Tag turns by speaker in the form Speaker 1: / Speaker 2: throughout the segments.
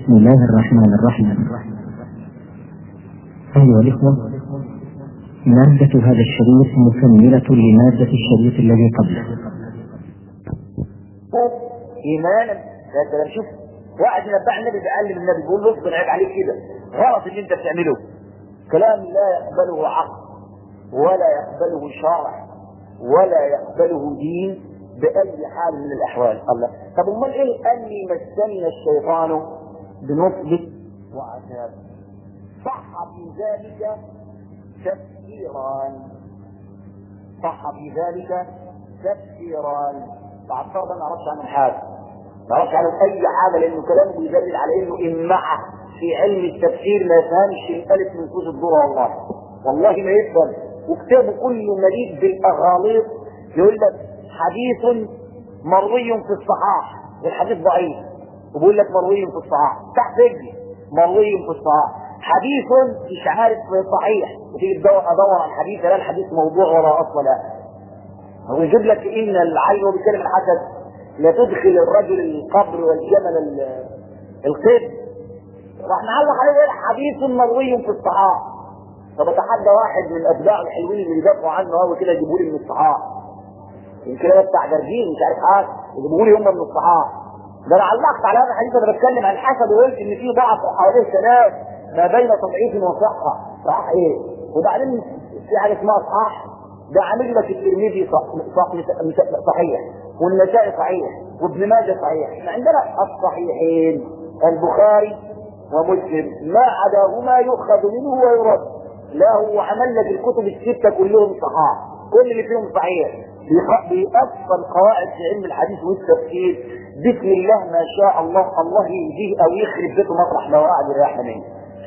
Speaker 1: بسم الله الرحمن الرحيم أيها الإخوة مادة هذا الشريط مكملة لمادة الشريط الذي قبله
Speaker 2: ايمانا يا سلام شوف واحد ينبع النبي بيعلم النبي بيقول له اصبر عيب عليك كده غلط اللي انت بتعمله كلام لا يقبله عقل ولا يقبله شرع ولا يقبله دين باي حال من الاحوال الله طب امال ايه اني مسني الشيطان بنصب وعذاب صح في ذلك تفسيران صح في ذلك تفسيران بعد فرضا ما نعرفش عن حاجه ما نعرفش عن اي حاجه لانه كلامه بيدلل على انه امعه في علم التفسير ما يفهمش الالف من كوز الذره والله والله ما يفهم وكتابه كله مليء بالاغاليط يقول لك حديث مروي في الصحاح والحديث ضعيف وبيقول لك مروي في الصحاح تحت رجلي مروي في الصحاح حديث مش عارف صحيح وتيجي تدور ادور على الحديث لا الحديث موضوع ولا اصل له هو يجيب لك ان العين وهو بيتكلم الحسد لا تدخل الرجل القبر والجمل ال- القيد راح نعلق عليه يقول حديث مروي في الصحاح طب اتحدى واحد من اتباع الحلوين اللي بيدافعوا عنه هو كده يجيبوا لي من الصحاح يمكن انا بتاع درجين مش عارف حاجه يجيبوا لي هم من الصحاح ده انا علقت على هذا الحديث انا بتكلم عن الحسد وقلت ان في ضعف حواليه ثلاث ما بين تضعيف وصحه صح ايه وبعدين في حاجه اسمها صحاح ده عامل لك الترمذي صح صح صحيح والنسائي صحيح وابن ماجه صحيح احنا عندنا الصحيحين البخاري ومسلم ما عداهما يؤخذ منه ويرد لا هو عمل لك الكتب الستة كلهم صحاح كل اللي فيهم صحيح بيخ- بيأصل قواعد في علم الحديث والتفسير بسم الله ما شاء الله الله يهديه او يخرب بيته مطرح ما وقع بالرياح منه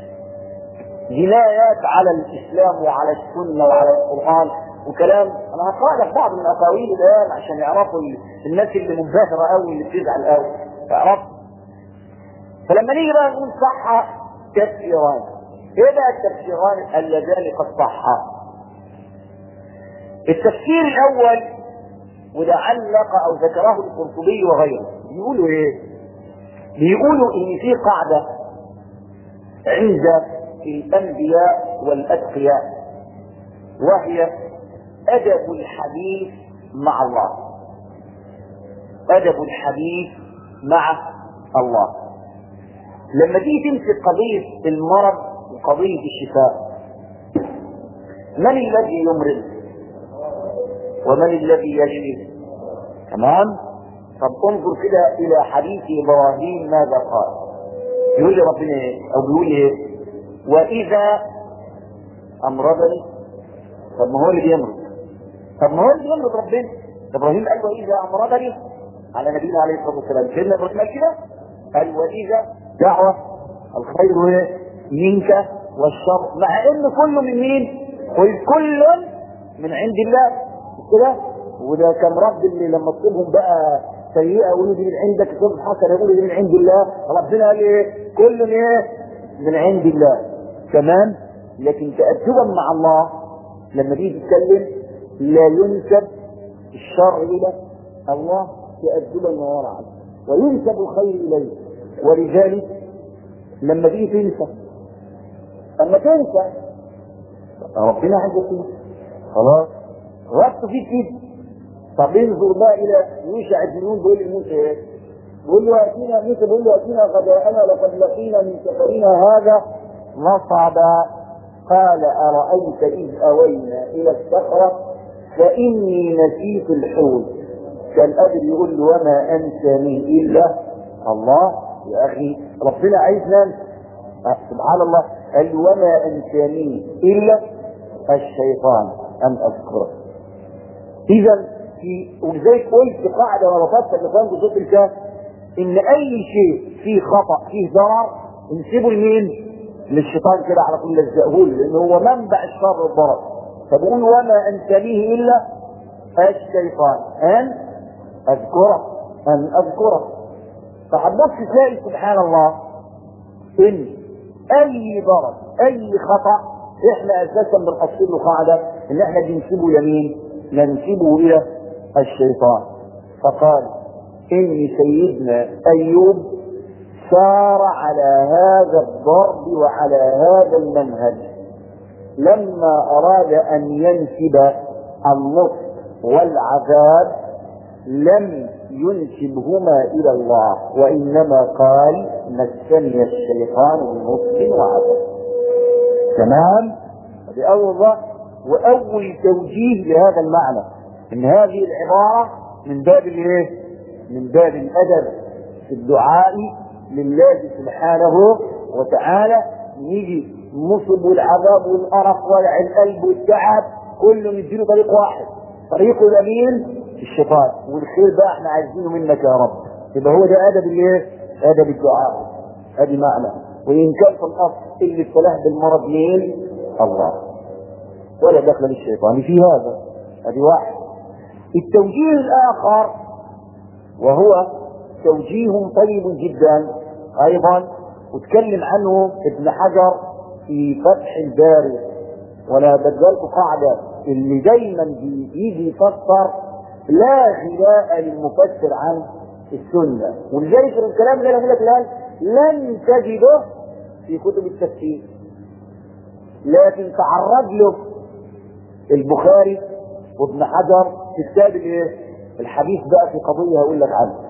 Speaker 2: جنايات على الاسلام وعلى السنه وعلى القران وكلام انا هقرا لك بعض من اقاويل الان عشان يعرفوا ال- الناس اللي منبهره قوي اللي بتزعل قوي تعرف فلما نيجي بقى نقول صح تفسيران ايه بقى التفسيران اللذان قد صحا التفسير الاول وده علق او ذكره القرطبي وغيره بيقولوا ايه بيقولوا ان في قاعده عند الانبياء والاتقياء وهي ادب الحديث مع الله ادب الحديث مع الله لما تيجي تمسك قضيه المرض وقضيه الشفاء من الذي يمرض ومن الذي يشفي تمام طب انظر كده الى حديث ابراهيم ماذا قال يقول لي ربنا ايه او بيقول ايه واذا امرضني طب ما هو اللي بيمرض طب ما هو اللي بيمرض ربنا ابراهيم قال واذا امرضني على نبينا عليه الصلاه والسلام سيدنا ابراهيم قال كده قال واذا دعوه الخير إيه؟ منك والشر مع ان كله من مين قل كل من عند الله كده وده كان رب اللي لما تصيبهم بقى سيئه يقولوا دي من عندك تصيب حسنه يقولوا دي من عند الله ربنا قال ايه كل من ايه من عند الله تمام لكن تأدبا مع الله لما تيجي تتكلم لا ينسب الشر الى الله تأدبا وورعا وينسب الخير اليه ولذلك لما تيجي تنسى اما تنسى ربنا عايزك تنسى خلاص وقت فيك كده طب انظر بقى الى يوشع بن نون بيقول لموسى ايه؟ بيقول له اتينا موسى بيقول له اتينا غداءنا لقد لقينا من سفرنا هذا نصبا قال ارايت اذ اوينا الى الصخره فاني نسيت الحوت كان قادر يقول له وما انساني الا الله يا اخي ربنا عايز ننسى أه، سبحان الله قال له وما انساني الا الشيطان ان اذكره اذا في ولذلك قلت قاعده وانا بفسر لفهم بصوت الكهف ان اي شيء فيه خطا فيه ضرر انسبه لمين؟ للشيطان كده على طول لزقه له لان هو منبع الشر والضرر فبقول وما انسانيه الا الشيطان ان اذكره ان اذكره فحبص تلاقي سبحان الله ان اي ضرر اي خطا احنا اساسا بنحط له قاعده ان احنا بنسيبه يمين ننسبه الى الشيطان فقال ان سيدنا ايوب سار على هذا الضرب وعلى هذا المنهج لما أراد أن ينسب النصر والعذاب لم ينسبهما إلى الله وإنما قال مسني الشيطان بنصب وعذاب تمام بأول وأول توجيه لهذا المعنى إن هذه العبارة من باب الإيه؟ من باب الأدب في الدعاء لله سبحانه وتعالى يجي النصب والعذاب والقرف وجع القلب والتعب كله نديله طريق واحد طريقه اليمين الشيطان والخير بقى احنا عايزينه منك يا رب يبقى هو ده ادب الايه؟ ادب الدعاء ادي معنى وان كان في الاصل اللي ابتلاه بالمرض مين؟ الله ولا دخل للشيطان في هذا ادي واحد التوجيه الاخر وهو توجيه طيب جدا ايضا وتكلم عنه ابن حجر في فتح الباري وانا بدلت قاعده اللي دايما بيجي يفسر لا غناء للمفسر عن السنه ولذلك الكلام اللي انا بقول لك الان لن تجده في كتب التفسير لكن تعرض له البخاري وابن حجر في كتاب الايه؟ الحديث بقى في قضيه هقول لك عنها.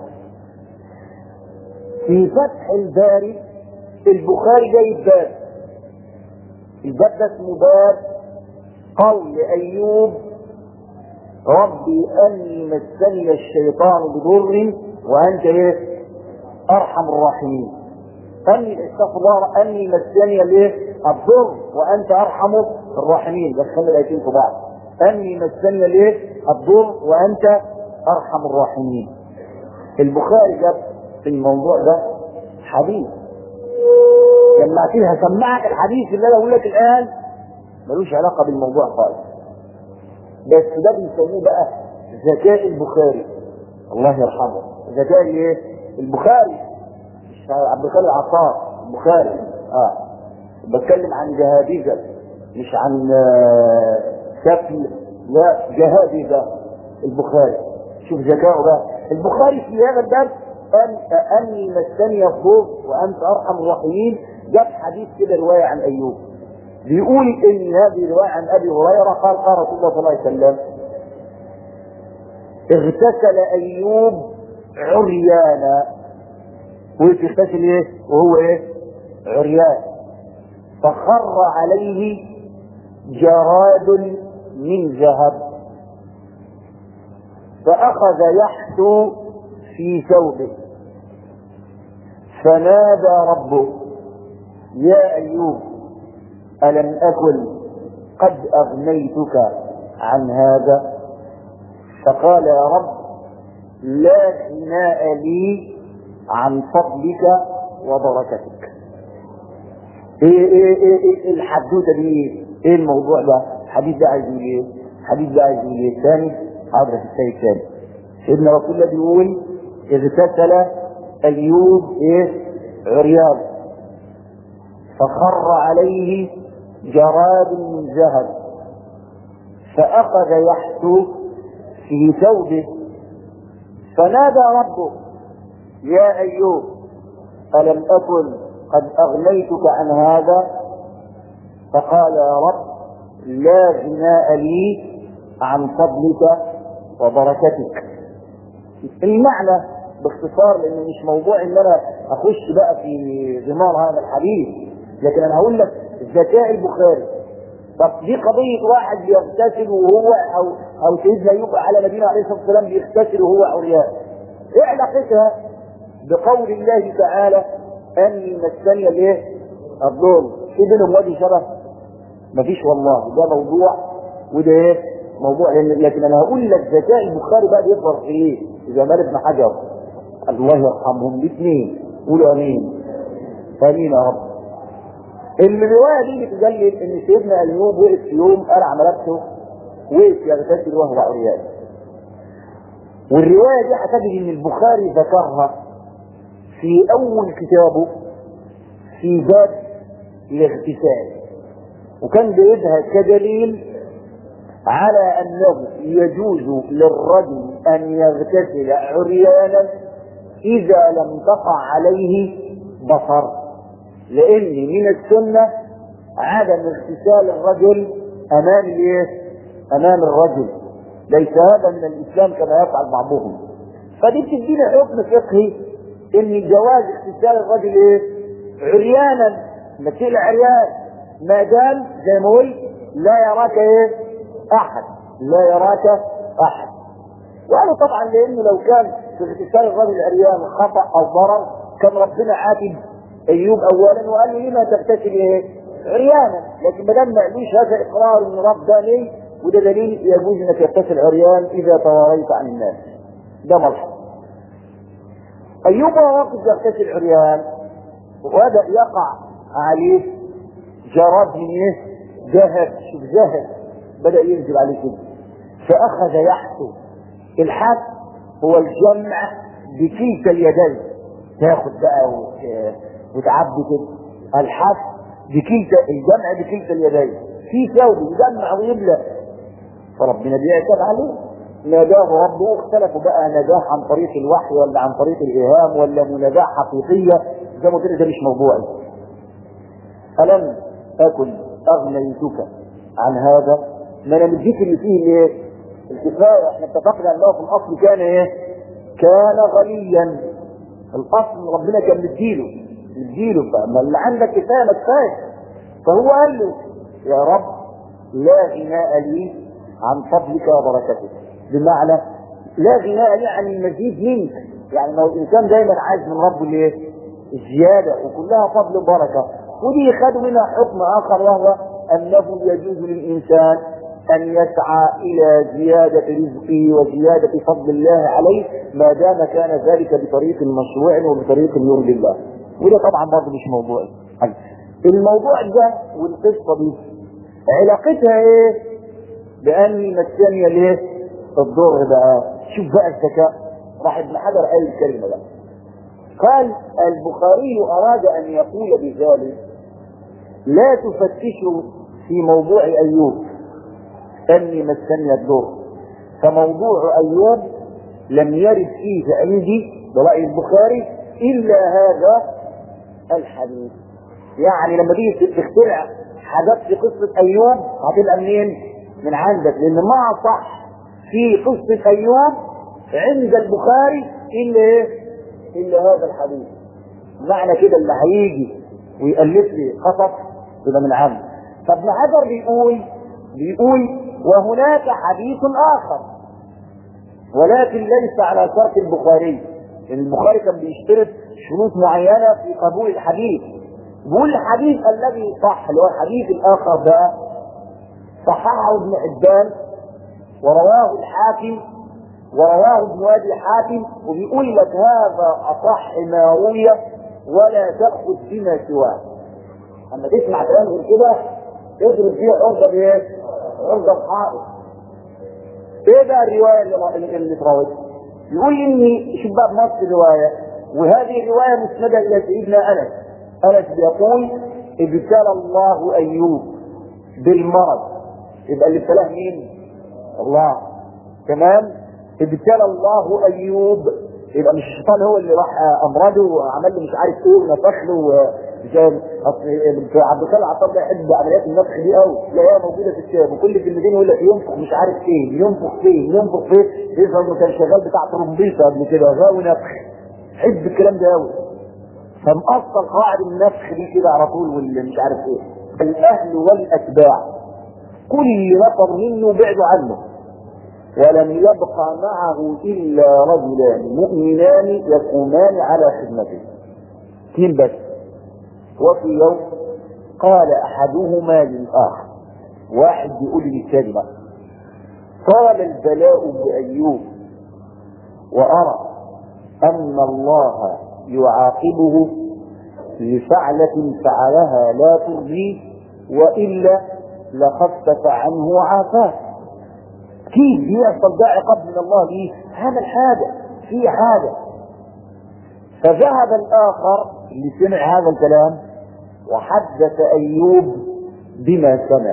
Speaker 2: في فتح الباري البخاري جايب باب الباب ده اسمه باب قول ايوب ربي اني مسني الشيطان بضر وانت ايه ارحم الراحمين اني استغفر الله اني مسني الايه الضر وانت ارحم الراحمين بس خلي الايتين في بعض اني مسني الايه الضر وانت ارحم الراحمين البخاري جاب في الموضوع ده حديث لما فيها سمعك الحديث اللي انا اقول لك الان ملوش علاقه بالموضوع خالص بس ده بيسموه بقى ذكاء البخاري الله يرحمه ذكاء ايه البخاري مش عبد الخالق العطار البخاري اه بتكلم عن جهابيزه مش عن آه شكل لا جهابيزه البخاري شوف ذكائه بقى البخاري في هذا الدرس قال اني مسني الضر وانت ارحم الراحمين جاب حديث كده روايه عن ايوب بيقول ان هذه روايه عن ابي هريره قال قال رسول الله صلى الله عليه وسلم اغتسل ايوب عريانا ويغتسل ايه وهو ايه عريان فخر عليه جراد من ذهب فاخذ يحثو في ثوبه فنادى ربه يا ايوب الم اكن قد اغنيتك عن هذا فقال يا رب لا غناء لي عن فضلك وبركتك ايه ايه ايه, إيه الحدوته دي ايه الموضوع ده الحديث ده عايز يقول ايه الحديث ده عايز يقول ايه ثاني حاضر في الثاني الثاني سيدنا رسول الله بيقول اغتسل ايوب ايه عريان فخر عليه جراد من ذهب فاخذ يحثو في ثوبه فنادى ربه يا ايوب الم اكن قد اغنيتك عن هذا فقال يا رب لا غناء لي عن فضلك وبركتك المعنى باختصار لان مش موضوع ان انا اخش بقى في غمار هذا الحديث لكن انا هقول لك ذكاء البخاري طب دي قضية واحد بيغتسل وهو او او سيدنا ايوب على نبينا عليه الصلاة والسلام بيغتسل وهو عريان. ايه علاقتها بقول الله تعالى اني مسني الايه؟ الضر في بينهم وجه شبه؟ مفيش والله ده موضوع وده ايه؟ موضوع لكن انا هقول لك ذكاء البخاري بقى بيظهر في ايه؟ في جمال ابن حجر الله يرحمهم الاثنين قولوا امين امين يا رب الروايه دي بتدلل ان سيدنا ايوب وقف في يوم قلع ملابسه وقف يغتسل وهو عريان والروايه دي هتجد ان البخاري ذكرها في اول كتابه في باب الاغتسال وكان جايبها كدليل على انه يجوز للرجل ان يغتسل عريانا اذا لم تقع عليه بصر لان من السنه عدم اغتسال الرجل امام الايه؟ امام الرجل ليس هذا من الاسلام كما يفعل بعضهم فدي بتدينا حكم فقهي ان جواز اغتسال الرجل ايه؟ عريانا مثل عريان ما دام زي ما قلت لا يراك ايه؟ احد لا يراك احد وقالوا طبعا لانه لو كان في اغتسال الرجل العريان خطا او ضرر كان ربنا عاتب ايوب اولا وقال له لما تغتسل ايه؟ عريانا لكن ما دام ما قالوش هذا اقرار من رباني وده دليل يجوز انك تغتسل عريان اذا تواريت عن الناس ده ملحظ ايوب وهو واقف يغتسل عريان وبدا يقع عليه جراد من ايه؟ ذهب شوف ذهب بدا ينزل عليه كده فاخذ يحثو الحث هو الجمع بكلتا اليدين تاخد بقى وت- وتعبي كده الحث بكلتا الجمع بكلتا اليدين في ثوب يجمع ويملأ فربنا بيعتب عليه ناداه ربه اختلفوا بقى ناداه عن طريق الوحي ولا عن طريق الايهام ولا مناداه حقيقيه زي ما قلت لك ده مش موضوعي الم اكن اغنيتك عن هذا ما انا مديك اللي فيه الايه الكفايه احنا اتفقنا انه في الاصل كان ايه كان غنيا الاصل ربنا كان مديله مديله فما اللي عندك كفايه ما كفايه فهو قال له يا رب لا غناء لي عن فضلك وبركتك بمعنى لا غناء لي عن المزيد منك يعني لو الانسان دايما عايز من ربه الايه الزياده وكلها فضل وبركه ودي خدوا منها حكم اخر وهو انه يجوز للانسان ان يسعى الى زياده رزقه وزياده فضل الله عليه ما دام كان ذلك بطريق مشروع وبطريق يرضي الله وده طبعا برضه مش موضوعي الموضوع ده والقصه دي علاقتها ايه باني مساني ليه الضر بقى شوف بقى الذكاء راح ابن حجر قال الكلمه بقى قال البخاري اراد ان يقول بذلك لا تفتشوا في موضوع ايوب اني مسني الضر فموضوع ايوب لم يرد فيه عندي براي البخاري الا هذا الحديث يعني لما تيجي تخترع حاجات في قصه ايوب هتبقى منين؟ من عندك لان ما صح في قصه ايوب عند البخاري الا ايه؟ الا هذا الحديث معنى كده اللي هيجي ويألف لي قصص يبقى من عنده فابن حجر بيقول بيقول وهناك حديث اخر ولكن ليس على شرط البخاري البخاري كان بيشترط شروط معينه في قبول الحديث بيقول الحديث الذي صح اللي هو الحديث الاخر ده صححه ابن حبان ورواه الحاكم ورواه ابن ابي حاتم وبيقول لك هذا اصح ما روي ولا تاخذ بما سواه اما تسمع كلام غير كده اضرب فيه عرضه بايه؟ عرضه بحائط ايه بقى الروايه اللي اللي اتراوت؟ يقول لي ان شوف بقى بنص الروايه وهذه الروايه مسنده الى سيدنا انس انس بيقول ابتلى الله ايوب بالمرض يبقى اللي ابتلاه مين؟ الله تمام؟ ابتلى الله ايوب يبقى مش الشيطان هو اللي راح امرضه وعمل له مش عارف ايه ونفخ له زي اصل عبد الخالق عطار ده يحب عمليات النفخ دي قوي تلاقيها موجوده في الكتاب وكل كلمتين يقول لك ينفخ مش عارف فين ينفخ فين ينفخ فين يفهم انه كان شغال بتاع ترومبيطه قبل كده غاوي نفخ حب الكلام ده قوي فمقصر قواعد النفخ دي كده على طول واللي مش عارف ايه الاهل والاتباع كل نفر منه بعدوا عنه ولم يبق معه الا رجلان مؤمنان يقومان على خدمته اثنين بس وفي يوم قال احدهما للاخر واحد بيقول للثاني بقى طال البلاء بايوب وارى ان الله يعاقبه لفعلة فعلها لا ترضيه والا لخفف عنه وعافاه كيف بيحصل ده عقاب من الله ليه؟ هذا الحاجة في حاجة فذهب الآخر اللي سمع هذا الكلام وحدث أيوب بما سمع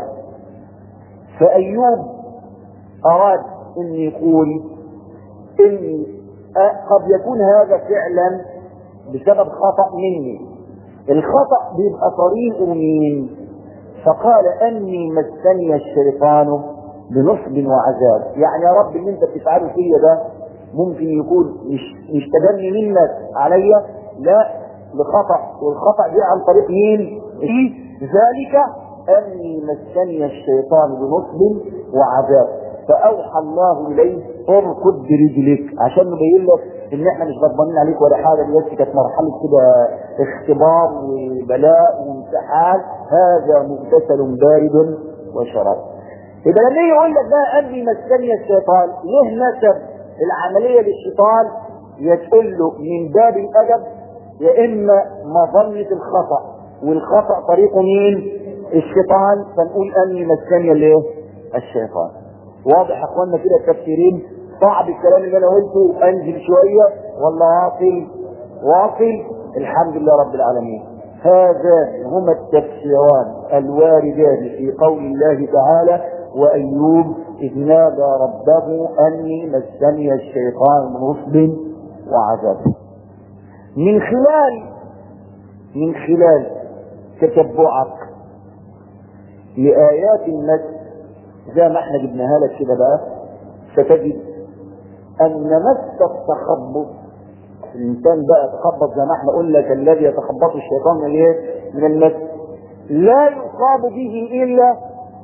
Speaker 2: فأيوب أراد أن يقول إن قد يكون هذا فعلا بسبب خطأ مني الخطأ بيبقى طريقه مين فقال أني مسني الشيطان بنصب وعذاب يعني يا رب اللي انت بتفعله فيا ده ممكن يكون مش مش تجني منك عليا لا لخطأ والخطأ جه عن طريق مين؟ إيه؟ ذلك أني مسني الشيطان بنصب وعذاب فأوحى الله إليه اركض برجلك عشان نبين لك إن إحنا مش غضبانين عليك ولا حاجة دي بس كانت مرحلة كده اختبار وبلاء وامتحان هذا مغتسل بارد وشراب يبقى لما يجي يقول لك بقى أني مسني الشيطان ليه نسب العملية للشيطان يتقول له من باب الأدب يا إما مظنة الخطأ والخطأ طريقه مين؟ الشيطان فنقول أني مسني الايه؟ الشيطان واضح يا اخوانا كده التفسيرين صعب الكلام اللي انا قلته انزل شويه ولا واصل واصل الحمد لله رب العالمين هذان هما التفسيران الواردان في قول الله تعالى وايوب اذ نادى ربه اني مسني الشيطان بنصب وعذاب من خلال من خلال تتبعك لآيات النجم زي ما احنا جبناها لك كده بقى ستجد ان مس التخبط الانسان بقى يتخبط زي ما احنا قلنا كالذي يتخبط الشيطان من ايه؟ من المس لا يصاب به الا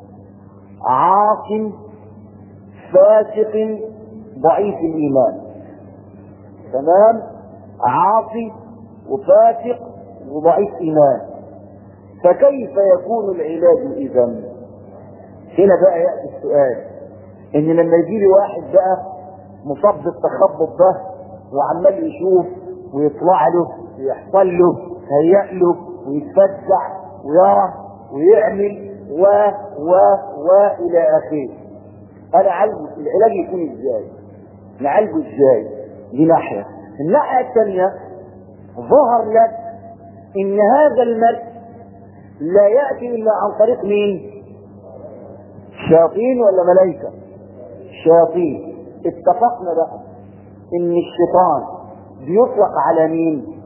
Speaker 2: عاص فاسق ضعيف الايمان تمام عاصي وفاسق وضعيف ايمان فكيف يكون العلاج اذا هنا بقى ياتي السؤال ان لما يجي لي واحد بقى مصاب بالتخبط ده وعمال يشوف ويطلع له ويحصل له هيأ له ويتفزع ويرى ويعمل و و و الى اخره انا عالجه العلاج يكون ازاي نعالجه ازاي دي ناحيه الناحيه الثانيه ظهر لك ان هذا المس لا ياتي الا عن طريق مين شياطين ولا ملائكه شياطين اتفقنا بقى ان الشيطان بيطلق على مين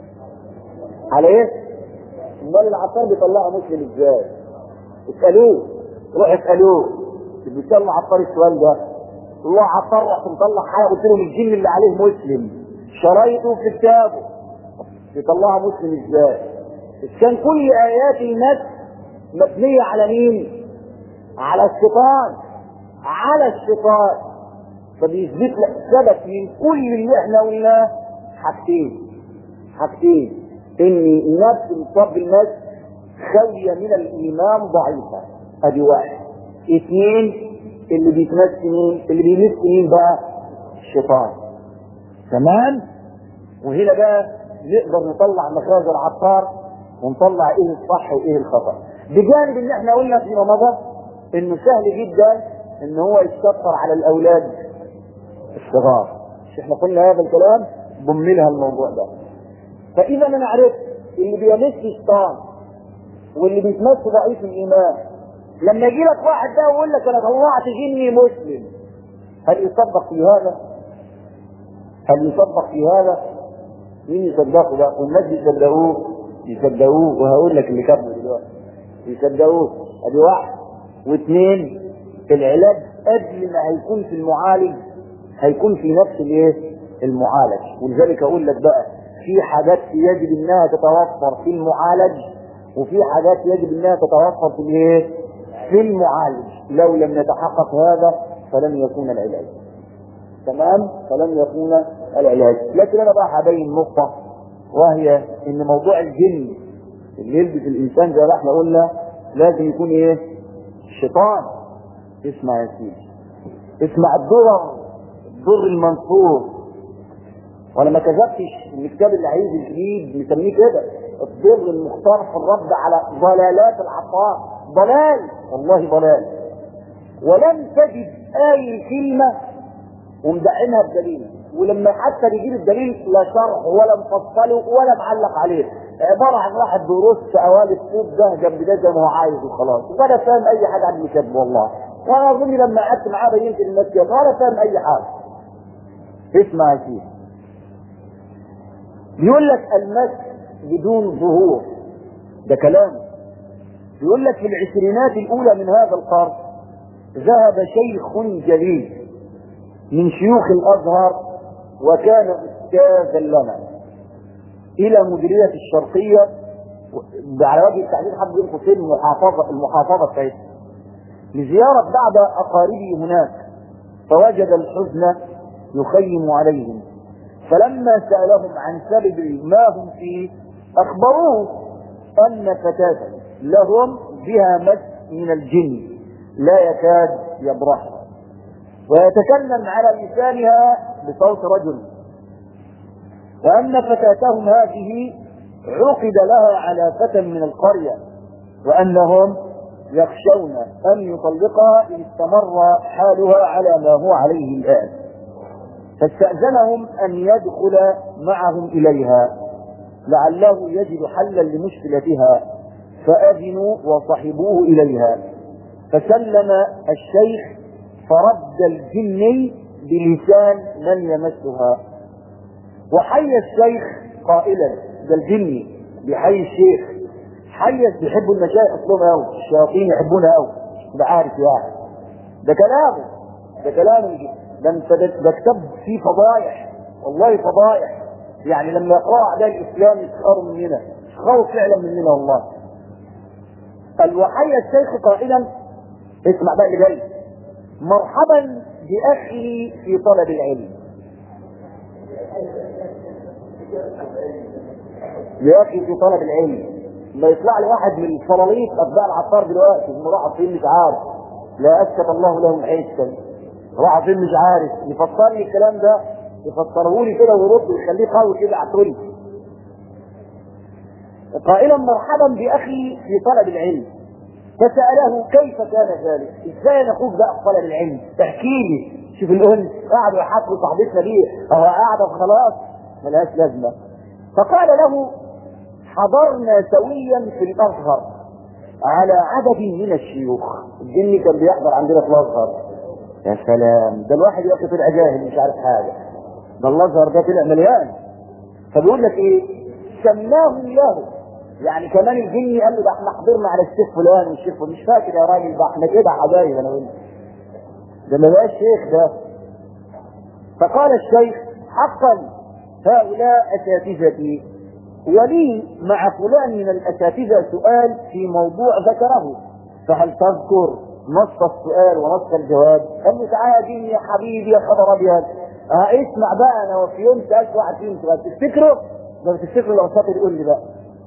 Speaker 2: على ايه امال العطار بيطلعها مسلم ازاي اسالوه روح اسالوه اللي بيسالوا عطار السؤال ده الله عطار رحت مطلع حاجه قلت لهم الجن اللي عليه مسلم شرايطه في كتابه يطلعها مسلم ازاي كان كل ايات الناس مبنيه على مين على الشيطان على الشيطان فبيثبت لك ثبت من كل اللي احنا قلناه حاجتين حاجتين ان النفس المصاب بالمس خاليه من الايمان ضعيفه ادي واحد اثنين اللي بيتمس مين اللي بيمس مين بقى الشيطان تمام وهنا بقى نقدر نطلع مخرج العطار ونطلع ايه الصح وايه الخطا بجانب ان احنا قلنا فيما مضى انه سهل جدا ان هو يتكثر على الاولاد الصغار مش احنا قلنا هذا الكلام ضمنها الموضوع ده فاذا انا عرفت اللي بيمس شيطان واللي بيتمس ضعيف الايمان لما يجي لك واحد ده ويقول لك انا طلعت جني مسلم هل يصدق في هذا؟ هل يصدق في هذا؟ مين يصدقه ده؟ والناس يصدقوه يصدقوه وهقول لك اللي كاتبه دلوقتي يصدقوه ادي واحد واثنين العلاج قبل ما هيكون في المعالج هيكون في نفس الايه؟ المعالج ولذلك اقول لك بقى في حاجات يجب انها تتوفر في المعالج وفي حاجات يجب انها تتوفر في الايه؟ في المعالج لو لم يتحقق هذا فلن يكون العلاج تمام فلن يكون العلاج لكن انا بقى هبين نقطه وهي ان موضوع الجن اللي يلبس الانسان زي ما احنا قلنا لازم يكون ايه الشيطان اسمع يا سيدي اسمع الدرر الدر المنصور وانا ما كذبتش الكتاب اللي عايز الجديد مسميه كده الدر المختار في الرد على ضلالات العطار ضلال والله ضلال ولم تجد اي كلمه ومدعمها بدليل ولما حتى بيجيب الدليل لا شرح ولا مفصله ولا معلق عليه عباره عن واحد بيرص اوالي الصوت ده جنب ده زي ما هو عايز وخلاص ولا فاهم اي حاجه عن اللي كاتبه والله وانا اظن لما قعدت معاه بينت للناس كده ولا فاهم اي حاجه اسمع يا سيدي بيقول لك المس بدون ظهور ده كلامه يقول لك في العشرينات الاولى من هذا القرن ذهب شيخ جليل من شيوخ الازهر وكان استاذا لنا الى مديريه الشرقيه على وجه التحديد حد ينقص فين المحافظه المحافظه بتاعتها لزياره بعض اقاربه هناك فوجد الحزن يخيم عليهم فلما سالهم عن سبب ما هم فيه اخبروه ان فتاه لهم بها مس من الجن لا يكاد يبرحها ويتكلم على لسانها بصوت رجل وأن فتاتهم هذه عقد لها على فتى من القرية وأنهم يخشون أن يطلقها إن استمر حالها على ما هو عليه الآن فاستأذنهم أن يدخل معهم إليها لعله يجد حلا لمشكلتها فأذنوا وصحبوه إليها فسلم الشيخ فرد الجن بلسان من يمسها وحي الشيخ قائلا ده الجني بيحيي الشيخ حيز بيحبوا المشايخ اصلهم قوي الشياطين يحبونها قوي ده عارف يعني ده كلامه ده كلامه ده انت ده كتاب فيه فضايح والله فضايح يعني لما يقرأ اعداء الاسلام يسخروا مننا يسخروا فعلا مننا والله قال وحي الشيخ قائلا اسمع بقى اللي جاي مرحبا باخي في طلب العلم ياخي في طلب العلم ما يطلع لي واحد من الفراليط اتباع العطار دلوقتي انه راح فين مش عارف لا اسكت الله لهم حسا راح فين مش عارف يفسر لي الكلام ده يفسره لي كده ويرد ويخليه قوي كده عطولي قائلا مرحبا باخي في طلب العلم فساله كيف كان ذلك؟ ازاي نخوض بقى في طلب العلم؟ احكي لي شوف الانس قعدوا يحكوا صاحبتنا دي اهو قاعده خلاص ملهاش لازمه فقال له حضرنا سويا في الازهر على عدد من الشيوخ الجن كان بيحضر عندنا في الازهر يا سلام ده الواحد يقف طلع جاهل مش عارف حاجه ده الازهر ده طلع مليان فبيقول لك ايه سماه الله يعني كمان الجن قال له ده احنا حضرنا على الشيخ فلان والشيخ مش فاكر يا راجل ده احنا كده حبايب انا وانت ده ما بقاش شيخ ده فقال الشيخ حقا هؤلاء اساتذتي ولي مع فلان من الاساتذه سؤال في موضوع ذكره فهل تذكر نص السؤال ونص الجواب؟ قال له تعالى ديني يا حبيبي يا خبر ابيض اه اسمع بقى انا وفي يوم سالت واحد فيهم سؤال تفتكره؟ لو تفتكره لو فاكر يقول لي بقى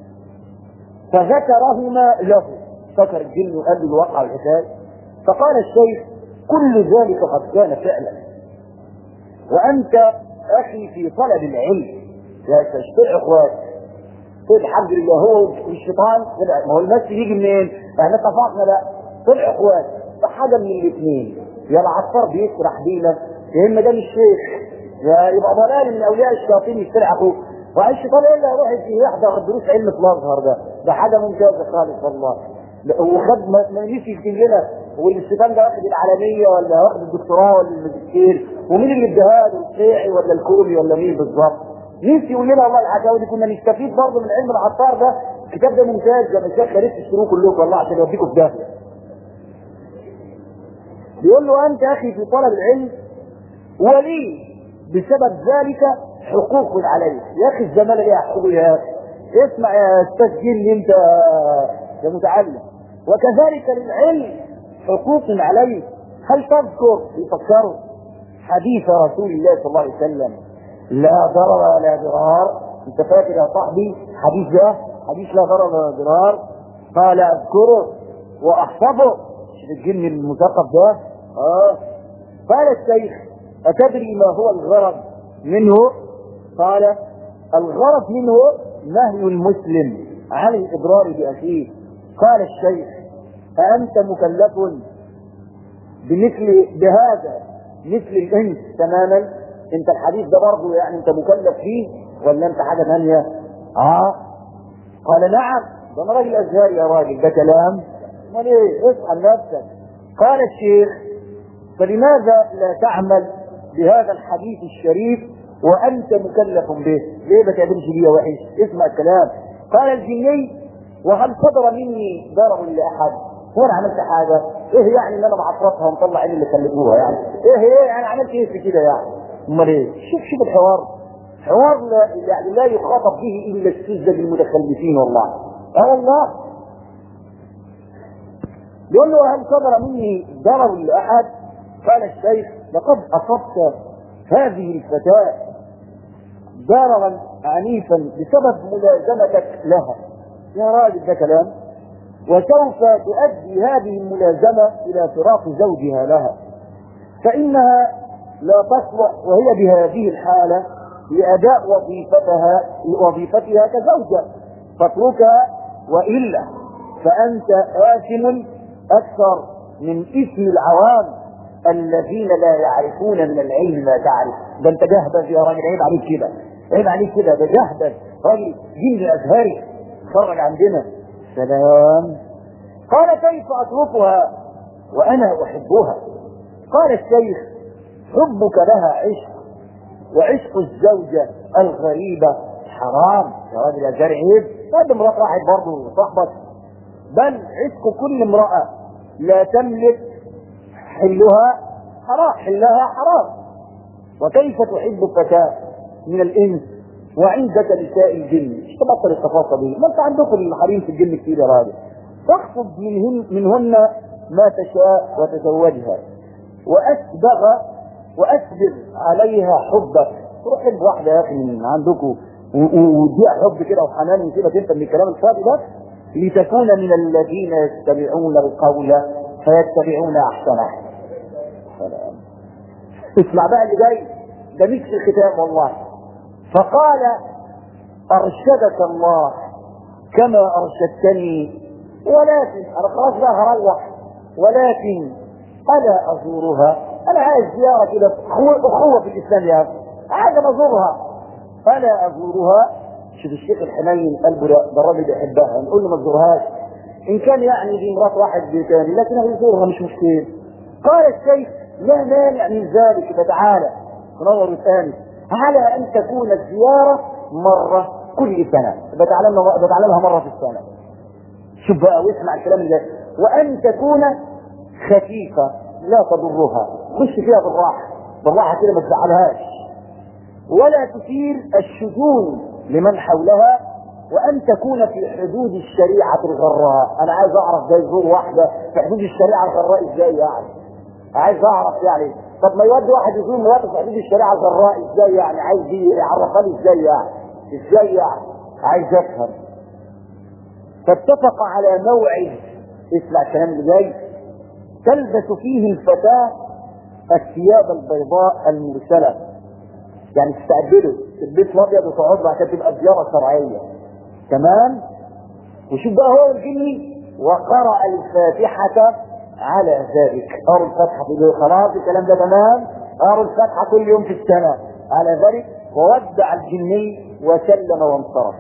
Speaker 2: فذكرهما له فكر الجن وقال له الواقع الحكايه فقال الشيخ كل ذلك قد كان فعلا وانت اخي في طلب العلم يا تشتري اخوات قل الحمد لله هو الشيطان ما هو المس يجي منين؟ احنا اتفقنا لا طلع اخوات فحاجه من الاثنين يا العطار بيسرح بينا يا اما ده مش شيخ يا يبقى ضلال من اولياء الشياطين يسرح اخوه والشيطان الا يروح يحضر دروس علم في الازهر ده ده حاجه ممتازه خالص والله وخد ما نسي يكتب لنا والشيطان ده واخد العالميه ولا واخد الدكتوراه ولا الماجستير ومين اللي اداها له الشيعي ولا الكوري ولا مين بالظبط نسي يقول لنا والله الحكاوي دي كنا نستفيد برضه من علم العطار ده الكتاب ده ممتاز ده الشيخ خليل تشتروه كلكم والله عشان يوديكم في داهيه بيقول له انت اخي في طلب العلم ولي بسبب ذلك حقوق عليك يا اخي الزمالة ليها حقوق يا اخي اسمع يا استاذ جيل انت يا متعلم وكذلك للعلم حقوق عليك هل تذكر يفكروا حديث رسول الله صلى الله عليه وسلم لا ضرر ولا ضرار انت فاكر يا صاحبي حديث ده حديث لا ضرر ولا ضرار قال اذكره واحفظه شوف الجن المثقف ده اه قال الشيخ اتدري ما هو الغرض منه قال الغرض منه نهي المسلم عن الاضرار باخيه قال الشيخ أأنت مكلف بمثل بهذا مثل الانس تماما انت الحديث ده برضه يعني انت مكلف فيه ولا انت حاجه ثانيه؟ اه قال نعم ده انا راجل ازهري يا راجل ده كلام امال ايه اصحى نفسك قال الشيخ فلماذا لا تعمل بهذا الحديث الشريف وانت مكلف به ليه ما تعملش بيها وحش اسمع الكلام قال الجني وهل صدر مني ضرر لاحد هو انا عملت حاجه ايه يعني ان انا معفرتها ومطلع عين اللي خلفوها يعني ايه ايه يعني عملت ايه في كده يعني امال ايه شوف شوف الحوار حوار لا يعني لا يخاطب به الا السذج المتخلفين والله اه والله يقول له هل صدر مني ضرر لاحد قال الشيخ لقد اصبت هذه الفتاه ضررا عنيفا بسبب ملازمتك لها يا راجل ده كلام وسوف تؤدي هذه الملازمة إلى فراق زوجها لها فإنها لا تصلح وهي بهذه الحالة لأداء وظيفتها وظيفتها كزوجة فاتركها وإلا فأنت آثم أكثر من اسم العوام الذين لا يعرفون من العلم ما تعرف ده انت جهبذ يا راجل عيب عليك كده عيب عليك كده ده جهبذ راجل جن ازهري خرج عندنا سلام قال كيف اتركها وانا احبها قال الشيخ حبك لها عشق وعشق الزوجة الغريبة حرام يا راجل يا جاري عيب هذا امرأة واحد برضه صاحبك بل عشق كل امرأة لا تملك حلها حرام حلها حرام وكيف تحب فتاة من الإنس وعندك نساء الجن مش تبطل التفاصيل دي ما انت عندكم الحريم في الجن كتير يا راجل تخطب منهن منهن ما تشاء وتزوجها واسبغ واسبغ عليها حبك روح حب واحده يا اخي من عندكم واديها حب كده وحنان وسيبك انت من الكلام الفاضي ده لتكون من الذين يتبعون القول فيتبعون احسنه سلام اسمع بقى اللي جاي ده مش في الختام والله فقال ارشدك الله كما ارشدتني ولكن انا خلاص بقى هروح ولكن الا ازورها انا عايز زياره كده اخوه في الاسلام يا اخي عايز ازورها الا ازورها شوف الشيخ الحنين قلبه ده ده الراجل بيحبها نقول له ما تزورهاش ان كان يعني دي مرات واحد تاني لكن هو يزورها مش مشكله قال الشيخ لا مانع من ذلك فتعالى تنور ثاني على ان تكون الزياره مره كل سنه بتعلمها بتعلمها مره في السنه شوف بقى واسمع الكلام ده وان تكون خفيفه لا تضرها خش فيها بالراحه بالراحه كده ما تزعلهاش ولا تثير الشجون لمن حولها وان تكون في حدود الشريعه الغراء انا عايز اعرف ده يزور واحده في حدود الشريعه الغراء ازاي يعني عايز اعرف يعني طب ما يودي واحد يزور مراته في حدود الشريعه الغراء ازاي يعني عايز يعرفها لي ازاي يعني ازاي يعني عايز افهم فاتفق على موعد اسمع الكلام اللي جاي تلبس فيه الفتاه الثياب البيضاء المرسله يعني تستقبله تلبس ابيض وتقعد بعد كده تبقى زياره شرعيه تمام وشوف بقى هو الجني وقرأ الفاتحة على ذلك أروا الفاتحة في خلاص الكلام ده تمام أروا الفاتحة كل يوم في السنة على ذلك وودع الجني وسلم وانصرف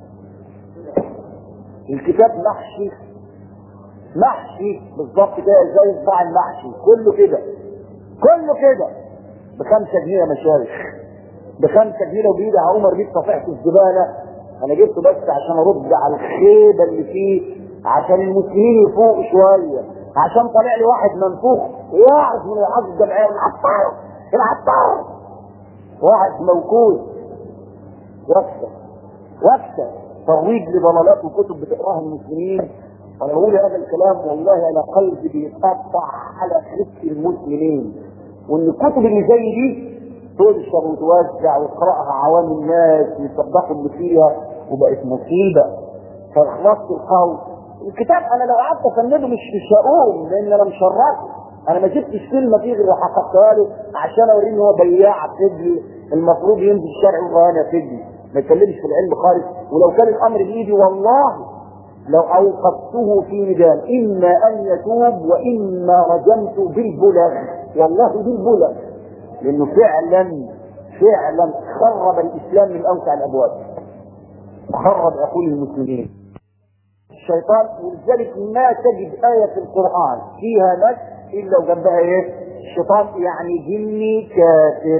Speaker 2: الكتاب محشي محشي بالظبط كده زي صباع المحشي كله كده كله كده بخمسة جنيه يا مشايخ بخمسة جنيه وبإيدي هقوم ارميه صفيحة الزبالة انا جبته بس عشان ارد على الخيبة اللي فيه عشان المسلمين يفوقوا شوية عشان طالع لي واحد منفوخ واحد من العبد الجمعية العطار العطار واحد موجود وكسة وكسة ترويج لضلالات وكتب بتقراها المسلمين انا بقول هذا الكلام والله انا قلبي بيتقطع على خس المسلمين وان الكتب اللي زي دي تنشر وتوزع وتقراها عوام الناس ويصدقوا اللي فيها وبقت مصيبه فاخلصت القول الكتاب انا لو قعدت افنده مش مش هقوم لان انا مشرفه انا ما جبتش كلمه فيه غير وحققتها له عشان اوريه ان هو بياع فجل المفروض ينزل الشارع وانا فجل ما يتكلمش في العلم خالص ولو كان الامر بايدي والله لو اوقفته في ميدان اما ان يتوب واما رجمت بالبلغ والله بالبلغ لانه فعلا فعلا خرب الاسلام من اوسع الابواب خرب عقول المسلمين الشيطان ولذلك ما تجد آية في القرآن فيها نفس إلا وجنبها إيه؟ الشيطان يعني جني كافر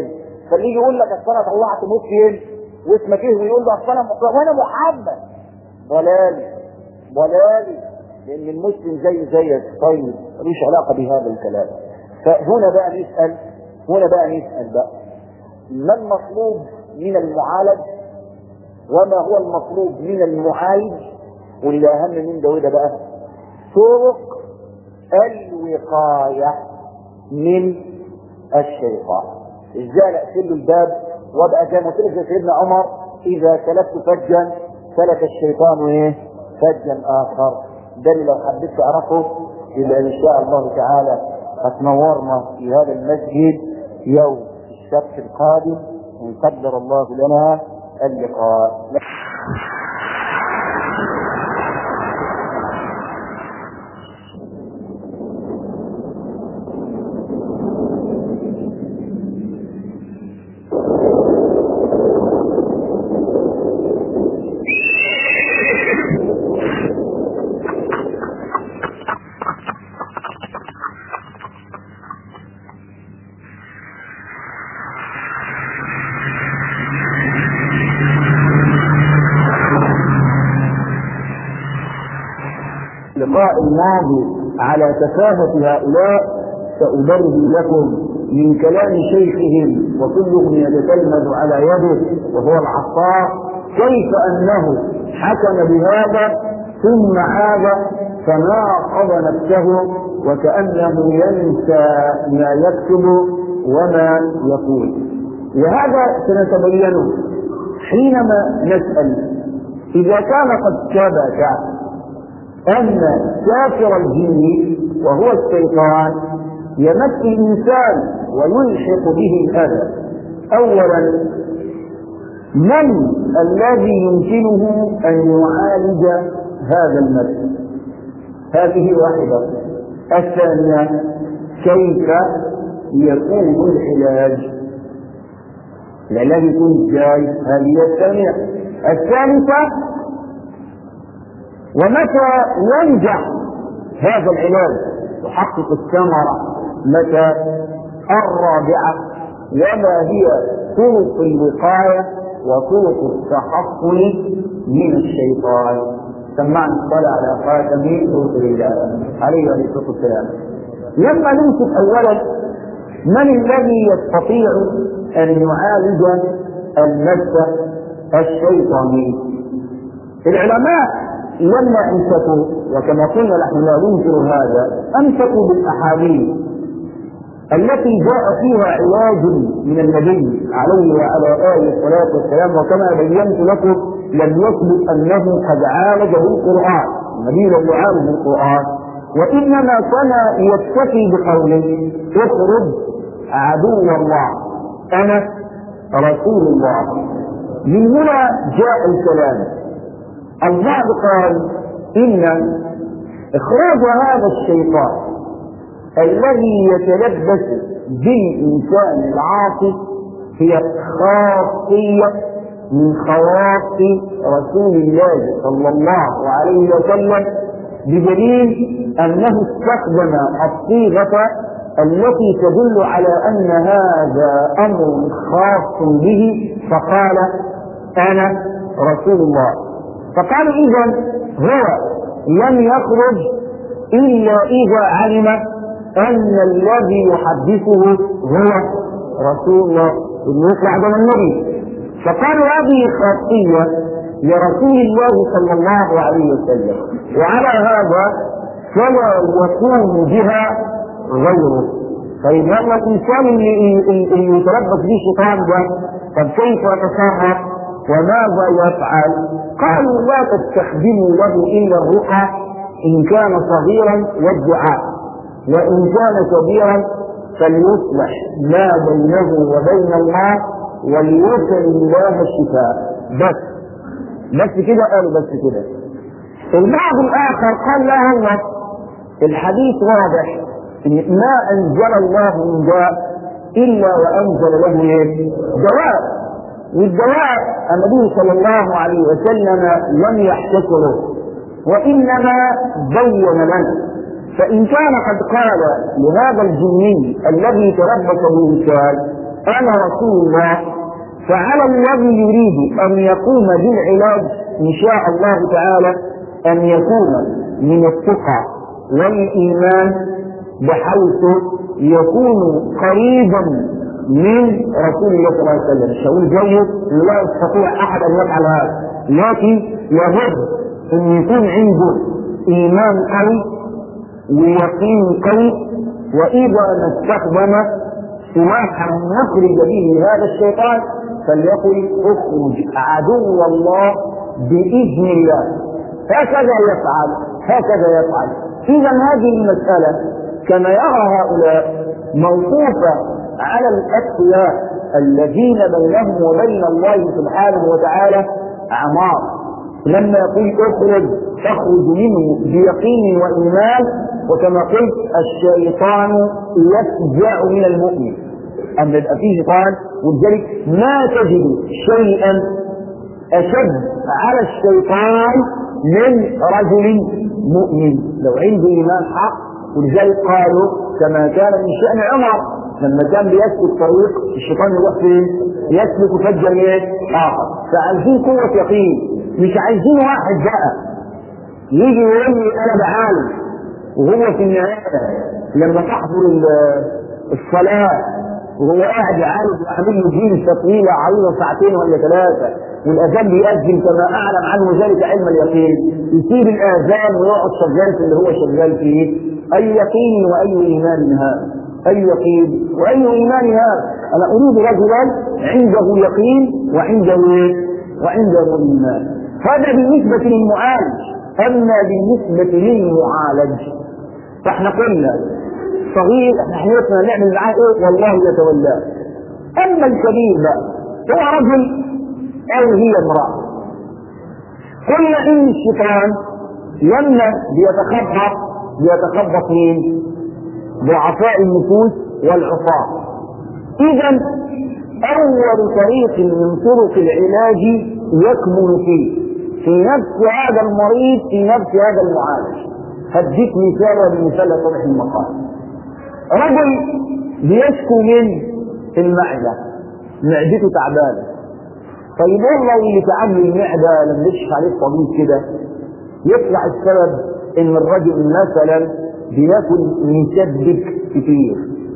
Speaker 2: فاللي يجي يقول لك اصل انا طلعت مسلم واسمك ايه ويقول له اصل انا م- وانا محمد ضلالي ضلالي لان المسلم زي زيك طيب ملوش علاقه بهذا الكلام فهنا بقى نسال هنا بقى نسال بقى ما المطلوب من المعالج وما هو المطلوب من المعالج واللي اهم من ده وده بقى طرق الوقايه من الشيطان ازاي اقفل له الباب وابقى زي ما قلت لك زي سيدنا عمر اذا سلكت فجا سلك الشيطان ايه فجا اخر ده اللي لو حبيت تعرفه يبقى ان شاء الله تعالى هتنورنا في هذا المسجد يوم السبت القادم ان قدر الله لنا اللقاء
Speaker 3: اللقاء الماضي على تفاهة هؤلاء سأبرز لكم من كلام شيخهم وكلهم يتتلمذ على يده وهو العطار كيف أنه حكم بهذا ثم عاد فناقض نفسه وكأنه ينسى ما يكتب وما يقول وهذا سنتبينه حينما نسأل إذا كان قد ثبت أن كافر الجن وهو الشيطان يمس الإنسان ويلحق به الأذى أولا من الذي يمكنه أن يعالج هذا المس هذه واحدة الثانية كيف يكون العلاج العلاج يكون ازاي هذه الثانية الثالثة ومتى ينجح هذا العلاج يحقق الثمرة متى الرابعة وما هي طرق الوقاية وطرق التحصن من الشيطان سمعنا الصلاة على خاتم رسل الله عليه الصلاة والسلام لما نمسك أولا من الذي يستطيع أن يعالج المس الشيطاني العلماء لما امسكوا وكما قلنا نحن لا ننكر هذا امسكوا بالاحاديث التي جاء فيها علاج من النبي عليه وعلى اله الصلاه والسلام وكما بينت لكم لم يثبت انه قد عالجه القران النبي لم يعالج القران وانما كان يكتفي بقوله اخرج عدو الله انا رسول الله من هنا جاء الكلام البعض قال ان اخراج هذا الشيطان الذي يتلبس بالانسان العاصي هي خاصيه من خواص رسول الله صلى الله عليه وسلم بدليل انه استخدم الصيغه التي تدل على ان هذا امر خاص به فقال انا رسول الله فقالوا اذا هو لم يخرج الا اذا علم ان الذي يحدثه هو رسول الله انه يطلع من النبي فقالوا هذه خاصيه لرسول الله صلى الله عليه وسلم وعلى هذا فلا يكون بها غيره طيب هذا الانسان اللي, اللي يتلبس به شيطان ده طب كيف يتصرف وماذا يفعل قالوا لا تستخدموا له الا الرقى ان كان صغيرا والدعاء وان كان كبيرا فليصلح ما بينه وبين الله وليسل الله الشفاء بس بس كده قالوا بس كده البعض الاخر قال لا هو الحديث واضح ان ما انزل الله من داء الا وانزل له ايه؟ دواء والدواء النبي صلى الله عليه وسلم لم يحتكره وانما بين لنا فان كان قد قال لهذا الجني الذي تربص بالانسان انا رسول الله فعلى الذي يريد ان يقوم بالعلاج ان شاء الله تعالى ان يكون من الثقه والايمان بحيث يكون قريبا من رسول الله صلى الله عليه وسلم مش هقول زيه لا يستطيع احد ان يفعل هذا لكن لابد ان يكون عنده ايمان قوي ويقين قوي واذا ما استخدم سلاحا يخرج به هذا الشيطان فليقل اخرج عدو الله باذن الله هكذا يفعل هكذا يفعل اذا هذه المساله كما يرى هؤلاء موقوفه على الاتقياء الذين بينهم وبين الله سبحانه وتعالى اعمار لما يقول اخرج تخرج منه بيقين وايمان وكما قلت الشيطان يفزع من المؤمن أما يبقى فيه شيطان ولذلك ما تجد شيئا أشد على الشيطان من رجل مؤمن لو عنده إيمان حق ولذلك قالوا كما كان من شأن عمر لما كان بيسلك طريق الشيطان يروح فين؟ يسلك فجا ايه؟ آخر فعايزين قوة يقين مش عايزين واحد بقى يجي يقول لي أنا بعالم وهو في النهاية لما تحضر الصلاة وهو قاعد يعالج وعامل له جلسة طويلة عريضة ساعتين ولا ثلاثة والأذان بيأذن كما أعلم عنه ذلك علم اليقين يسيب الآذان ويقعد شغال في اللي هو شغال فيه أي يقين وأي إيمان هذا أي يقين وأي إيمان هذا أنا أريد رجلا عنده يقين وعنده وعنده إيمان هذا بالنسبة للمعالج أما بالنسبة للمعالج فاحنا قلنا صغير احنا حياتنا نعمل معاه ايه والله يتولاه اما الكبير بقى هو رجل او هي امراه قلنا ان الشيطان لما بيتخبط بيتخبط مين ضعفاء النفوس والعصاة اذا اول طريق من طرق العلاج يكمن فيه في نفس هذا المريض في نفس هذا المعالج هديك مثال والمثال يتضح المقام رجل بيشكو من المعدة معدته تعبانة طيب والله اللي تعب المعدة لما يكشف عليه الطبيب كده يطلع السبب ان الرجل مثلا بياكل مسبك كتير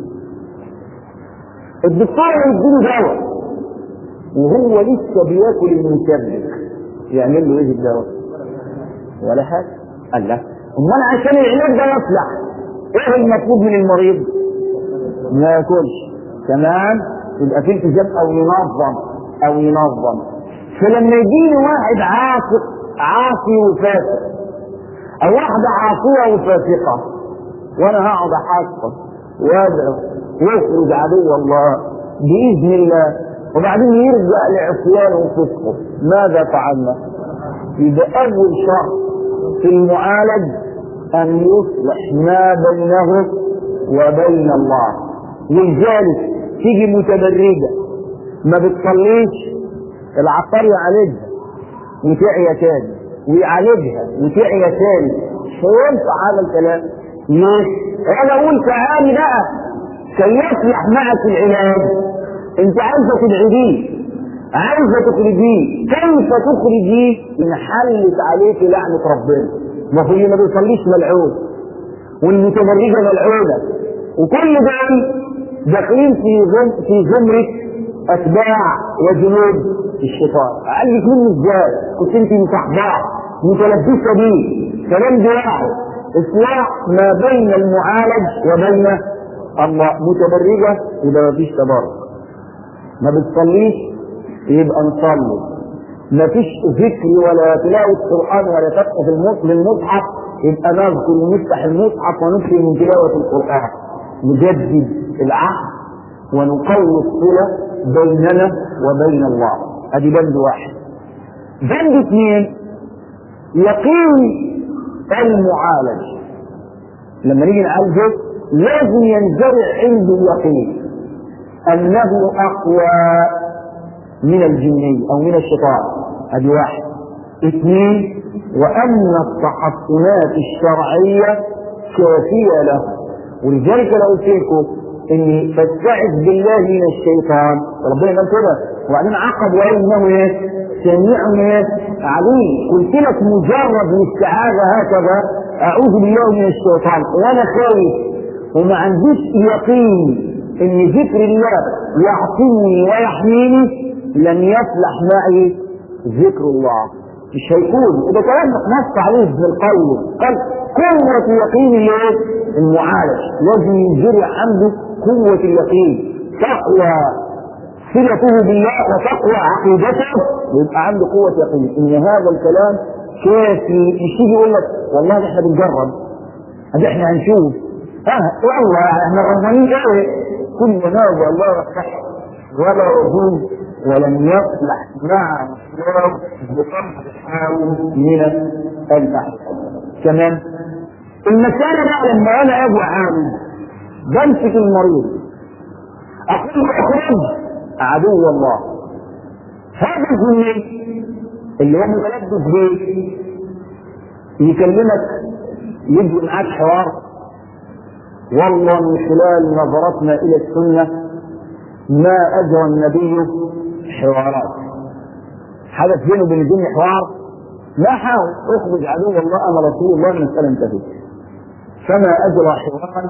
Speaker 3: الدكتور يديله دواء وهو لسه بياكل المسبك يعمل له ايه الدواء؟ ولا حاجه قال لا امال عشان العلاج ده يصلح ايه المطلوب من المريض؟ ما ياكلش تمام يبقى في التزام او ينظم او ينظم فلما يجيني واحد عاصق عاصي وفاسق او واحده عاصيه وفاسقه وانا هقعد احاسبه وادعو واخرج عدو الله باذن الله وبعدين يرجع لعصيانه وفسقه ماذا فعلنا؟ يبقى اول شرط في المعالج ان يصلح ما بينه وبين الله ولذلك تيجي متبرجه ما بتصليش العطار يعالجها وتعيا تاني ويعالجها وتعيا تاني مش هينفع هذا الكلام ليه؟ انا اقول تعالي بقى كي يصلح معك العلاج انت عايزه تدعيه عايزه تخرجيه كيف تخرجيه ان حلت عليك لعنه ربنا ما هو اللي ما بيصليش ملعون والمتبرجه ملعونه وكل دول داخلين في زم في زمره اتباع وجنود الشيطان اعالجك منه ازاي كنت انت مصاحباه متلبسه بيه كلام واحد اصلاح ما بين المعالج وبين الله متبرجه يبقى ما فيش تبرج ما بتصليش يبقى نصلي ما فيش ذكر ولا تلاوة قرآن ولا فتح في المصحف يبقى نذكر ونفتح المصحف ونكثر من تلاوة القرآن نجدد العهد ونقوي الصلة بيننا وبين الله ادي بند واحد بند اثنين يقين المعالج لما نيجي نعالجه لازم ينزرع عنده اليقين انه اقوى من الجني او من الشيطان ادي واحد اثنين وان التحصنات الشرعيه كافيه له ولذلك لو قلت لكم اني فاستعذ بالله من الشيطان ربنا قال كده وبعدين عقب وقال انه ايه سميع ايه عليم قلت لك مجرد الاستعاذه هكذا اعوذ بالله من الشيطان وانا خايف وما عنديش يقين ان ذكر الله يعصمني ويحميني لن يفلح معي ذكر الله مش هيكون وده كلام نص عليه ابن القيم قال قوة يقين الايه؟ المعالج لازم ينجري عنده قوة اليقين تقوى صلته بالله وتقوى عقيدته ويبقى عنده قوة يقين ان هذا الكلام كافي مش يجي يقول لك والله احنا بنجرب ادي احنا هنشوف اه والله احنا غلطانين ايه كل نار الله يفتح ولا يجوز ولم يصلح مع الاسلام بطرح من البحث كمان المسألة بقى لما انا ابو عامل بمسك المريض اقول اخرج عدو الله هذا الجنين اللي هو متلبس بيه يكلمك يبدو معاك حوار والله من خلال نظرتنا الى السنه ما اجرى النبي حوارات حدث بينه وبين الجن حوار لا حاول اخرج عدو الله انا رسول الله المساله انتهت فما اجرى حوارا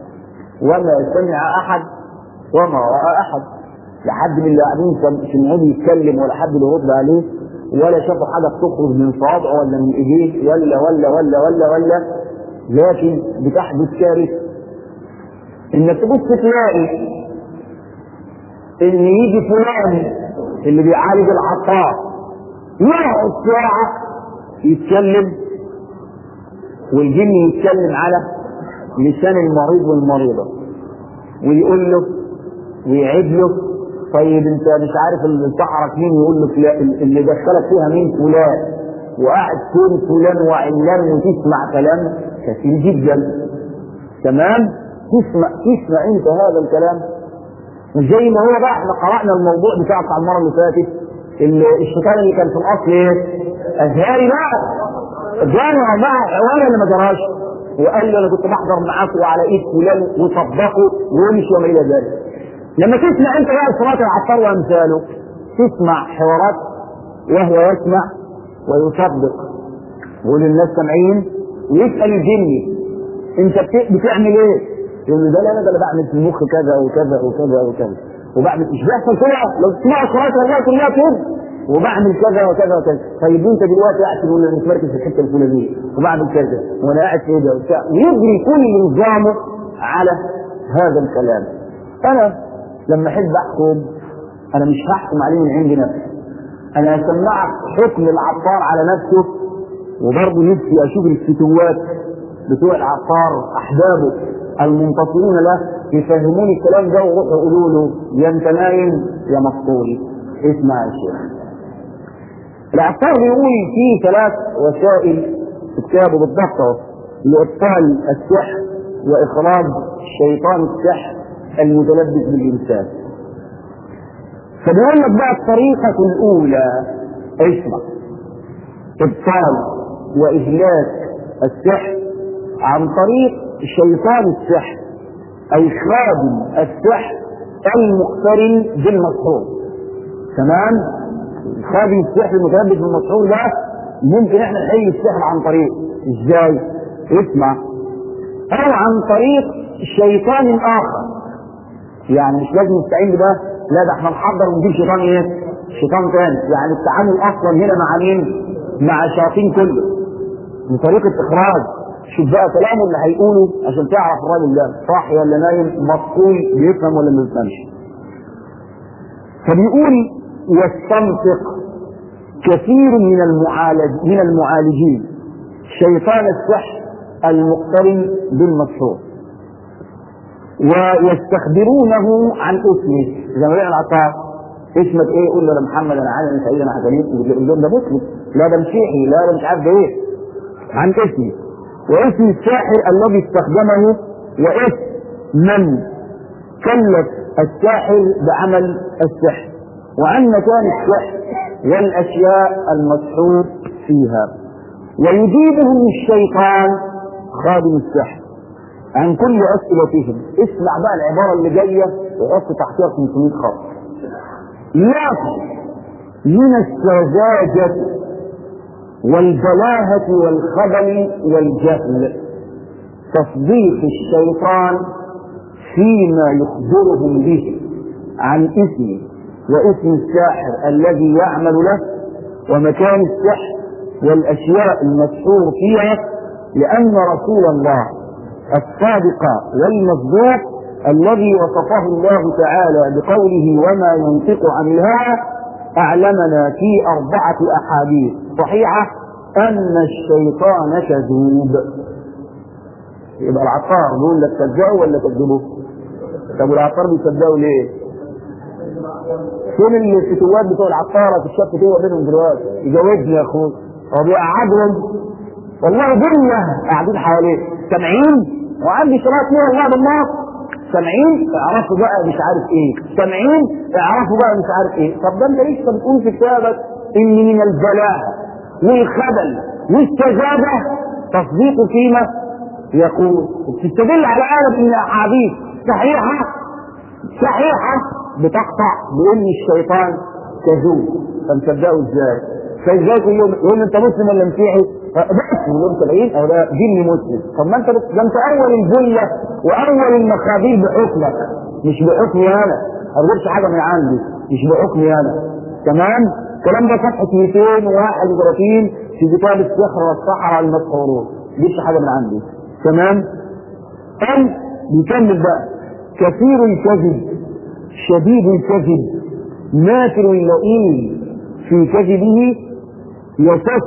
Speaker 3: وما سمع احد وما راى احد لا حد من اللي قاعدين سمعوه يتكلم ولا حد اللي يرد عليه ولا شافوا حاجه بتخرج من صوابعه ولا من ايديه ولا ولا ولا ولا ولا لكن بتحدث كارثه انك تبص تلاقي ان يجي فلان اللي بيعالج العطار يقعد ساعة يتكلم والجن يتكلم على لسان المريض والمريضة ويقول له ويعيد له طيب انت مش عارف اللي سحرك مين يقول له فلان اللي دخلك فيها مين فلان وقاعد فين فلان وعلان وتسمع كلام كثير جدا تمام تسمع تسمع انت هذا الكلام مش زي ما هو بقى احنا قرأنا الموضوع بتاع بتاع المرة اللي فاتت الشيطان اللي كان في الأصل ايه؟ أزهاري بقى جامع مع حوار اللي ما جراش وقال له انا كنت بحضر معاك وعلى ايد فلان وصدقه ويمشي وما الى ذلك. لما تسمع انت بقى صلاة العطار وامثاله تسمع حوارات وهو يسمع ويصدق يقول الناس سامعين ويسأل الجني انت بتعمل ايه؟ يقول له ده لا ده انا بعمل في المخ كذا وكذا وكذا وكذا وبعمل مش بيحصل كده لو تسمعوا صلاه الله كلها كده وبعمل كذا وكذا وكذا طيب انت دلوقتي قاعد تقول انا متمركز في الحته الفلانيه وبعمل كذا وانا قاعد في ده وبتاع ويجري كل نظامه على هذا الكلام انا لما احب احكم انا مش هحكم عليه من عند نفسي انا هسمعك حكم العطار على نفسه وبرضه نفسي اشوف الفتوات بتوع العطار احبابه المنتصرون له يفهموني الكلام ده ويروحوا يقولوا له يا انت نايم يا مسطول اسمع يا شيخ العطار بيقول في ثلاث وسائل في كتابه بالضبط اهو لابطال السحر واخراج شيطان السحر المتلبس بالانسان فبيقول لك بقى الطريقة الأولى اسمع إبطال وإهلاك السحر عن طريق شيطان السحر أي خادم السحر المقترن بالمسحور تمام خادم السحر المتلبس بالمسحور ده ممكن احنا نحل السحر عن طريق ازاي اسمع او عن طريق شيطان اخر يعني مش لازم نستعين بده لا ده احنا نحضر ونجيب شيطان ايه شيطان تاني يعني التعامل اصلا هنا مع مين مع الشياطين كله بطريقه اخراج شوف بقى كلامه اللي هيقوله عشان تعرف الراجل ده صاحي ولا نايم مسؤول بيفهم ولا ما بيفهمش فبيقول يستنطق كثير من المعالج من المعالجين شيطان السحر المقترن بالمسحور ويستخبرونه عن اسمه زي ما قال العطار اسمك ايه يقول له انا محمد انا علي انا سعيد انا حسنين يقول له ده مسلم لا ده مسيحي لا ده مش عارف ده ايه عن اسمه واسم الساحر الذي استخدمه واسم من كلف الساحر بعمل السحر وعن مكان السحر والاشياء المسحور فيها ويجيبهم الشيطان خادم السحر عن كل أسئلتهم اسمع بقى العبارة اللي جاية وحط تحتها 500 خط لكن من السذاجة والبلاهة والخبل والجهل تصديق الشيطان فيما يخبرهم به عن اسمه واسم الساحر الذي يعمل له ومكان السحر والاشياء المسحور فيها لان رسول الله الصادق والمصدوق الذي وصفه الله تعالى بقوله وما ينطق عن الهوى اعلمنا في اربعه احاديث صحيحه ان الشيطان كذوب يبقى العطار بيقول لك صدقه ولا كذبه؟ طب والعطار بيصدقوا ليه؟ فين الفتوات بتوع العطاره في الشط ايه بينهم دلوقتي؟ يجاوبني يا اخوي هو بيقعدهم والله دنيا قاعدين حواليه سامعين وعندي شباب فيها الله بالنار سامعين اعرفوا بقى مش عارف ايه سامعين اعرفوا بقى مش عارف ايه طب ده انت لسه بتقول في كتابك ان من البلاء والخبل والسذاجه تصديق فيما يقول وبتستدل على آية من الأحاديث صحيحة صحيحة بتقطع بأن الشيطان كذوب فمصدقه ازاي؟ فازاي كل يوم يقول انت مسلم ولا مسيحي؟ بس يقول انت بعيد او ده ديني مسلم طب ما انت ده انت اول الجله واول المخابير بحكمك مش بحكمي انا ما بجيبش حاجه من عندي مش بحكمي انا تمام؟ الكلام ده صفحه 231 في كتاب السحر والسحرة المسحورون مش حاجه من عندي تمام قال بيكمل بقى كثير الكذب شديد الكذب ماكر لئيم في كذبه يشك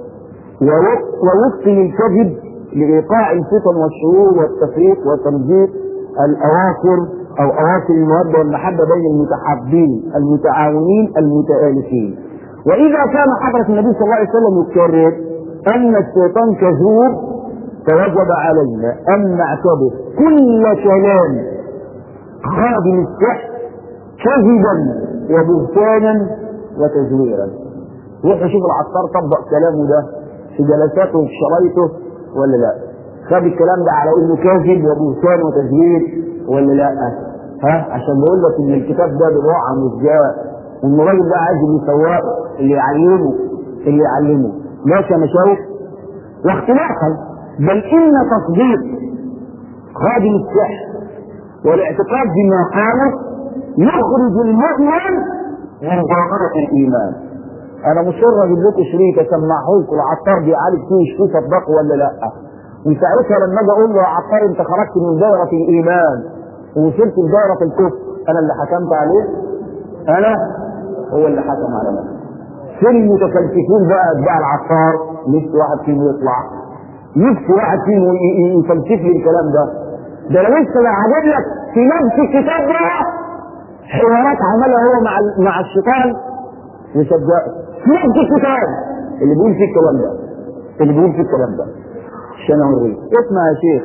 Speaker 3: ويتقن الكذب لإيقاع الفتن والشرور والتفريق وتمزيق الأواخر أو أواخر المودة والمحبة بين المتحابين المتعاونين المتآلفين وإذا كان حضرة النبي صلى الله عليه وسلم يكرر أن الشيطان كذوب فوجب علينا أن نعتبر كل كلام خادم السحر كذبا وبهتانا وتزويرا روح شوف العطار طبق كلامه ده في جلساته وفي شرايطه ولا لا خد الكلام ده على انه كاذب وبهتان وتزوير ولا لا ها عشان بقول لك ان الكتاب ده بضاعه مزجاه وان الراجل ده عايز اللي يسوقه اللي يعلمه اللي يعلمه ماشي يا مشايخ واختلافا بل ان تصديق خادم السحر والاعتقاد بما قاله يخرج المؤمن من ظاهرة الإيمان. أنا مصر أجيب لكم شريط أسمعه لكم العطار بيعالج فيه شو صدقوا ولا لأ. وساعتها لما أجي أقول له يا عطار أنت خرجت من دائرة الإيمان ووصلت لدائرة الكفر أنا اللي حكمت عليه؟ أنا هو اللي حكم على نفسه. فين المتفلسفين بقى أتباع العطار؟ نفسي واحد فيهم يطلع. نفسي واحد فيهم يفلسف لي الكلام ده. ده لو انت عجب لك في نفس الكتاب ده حوارات عملها هو مع مع الشيطان يصدقه في نفس الكتاب اللي بيقول فيه الكلام ده اللي بيقول فيه الكلام ده عشان اوريك اسمع يا شيخ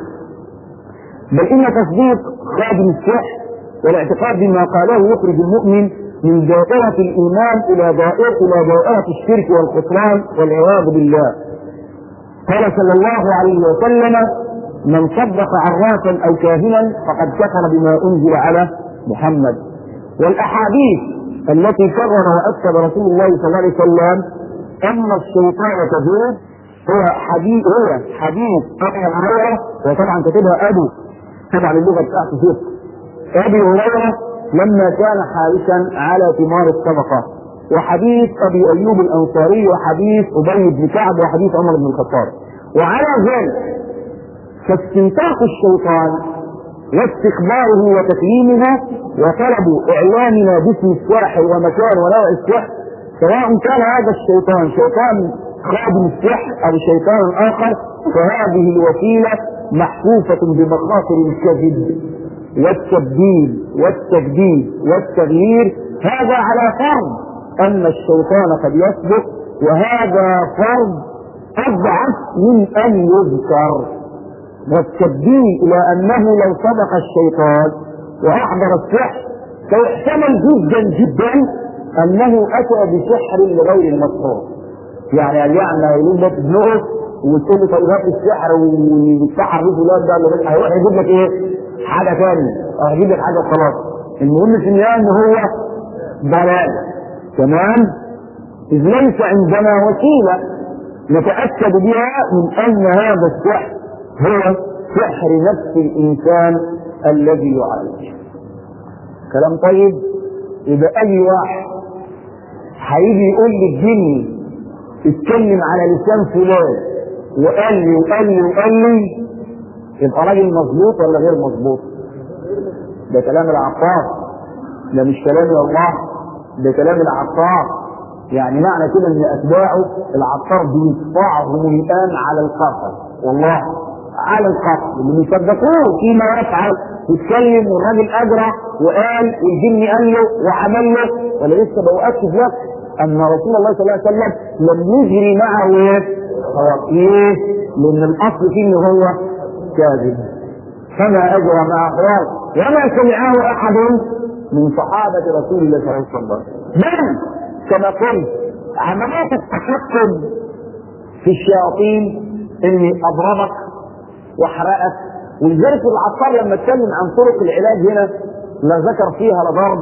Speaker 3: بل ان تصديق خادم السحر والاعتقاد بما قاله يخرج المؤمن من دائرة الإيمان إلى دائرة إلى دائرة الشرك والخسران والعياذ بالله. قال صلى الله عليه وسلم من صدق عرافا او كاهنا فقد كفر بما انزل على محمد والاحاديث التي كرر واكد رسول الله صلى الله عليه وسلم ان الشيطان كذوب هو حديث هو حديث ابي هريره وطبعا كتبها ابو طبعا اللغه بتاعته فيه ابي هريره لما كان حارسا على ثمار الصدقه وحديث ابي ايوب الانصاري وحديث ابي بن كعب وحديث عمر بن الخطاب وعلى ذلك فاستنطاق الشيطان واستخباره وتكليمه وطلب اعلاننا باسم السحر ومكان ونوع السحر سواء كان هذا الشيطان شيطان خادم السحر او شيطان اخر فهذه الوسيله محفوفه بمخاطر الكذب والتبديل والتجديد والتغيير هذا على فرض ان الشيطان قد يسبق وهذا فرض اضعف من ان يذكر والتبديل الى انه لو صدق الشيطان واحضر السحر فيحتمل جدا جدا انه اتى بسحر لغير المسحور يعني قال يعني يقول لك ابنه وتقول له طيب هات السحر والسحر دي فلان ده اللي هيروح يجيب لك ايه؟ حاجه ثانيه او هيجيب لك حاجه وخلاص المهم في النهايه ان هو ضلال تمام؟ اذ ليس عندنا وسيله نتاكد بها من ان هذا السحر هو سحر نفس الانسان الذي يعالج كلام طيب يبقى اي واحد هيجي يقول لي الجن اتكلم على لسان فلان وقال لي وقال لي وقال لي يبقى راجل مظبوط ولا غير مظبوط؟ ده كلام العطار ده مش كلام الله ده كلام العطار يعني معنى كده ان اتباعه العطار بيدفعهم الان على القتل والله على القتل اللي بيصدقوه فيما يفعل يتكلم والراجل اجرى وقال والجن قال له وعمل له ولا لسه بؤكد لك ان رسول الله صلى الله عليه وسلم لم يجري معه ايه؟ ايه؟ لان الاصل فيه ان هو كاذب فما اجرى مع اخوات وما سمعه احد من صحابه رسول الله صلى الله عليه وسلم بل كما قلت عملية التحكم في الشياطين اني اضربك واحرقك ولذلك العطار لما اتكلم عن طرق العلاج هنا لا ذكر فيها لا ضرب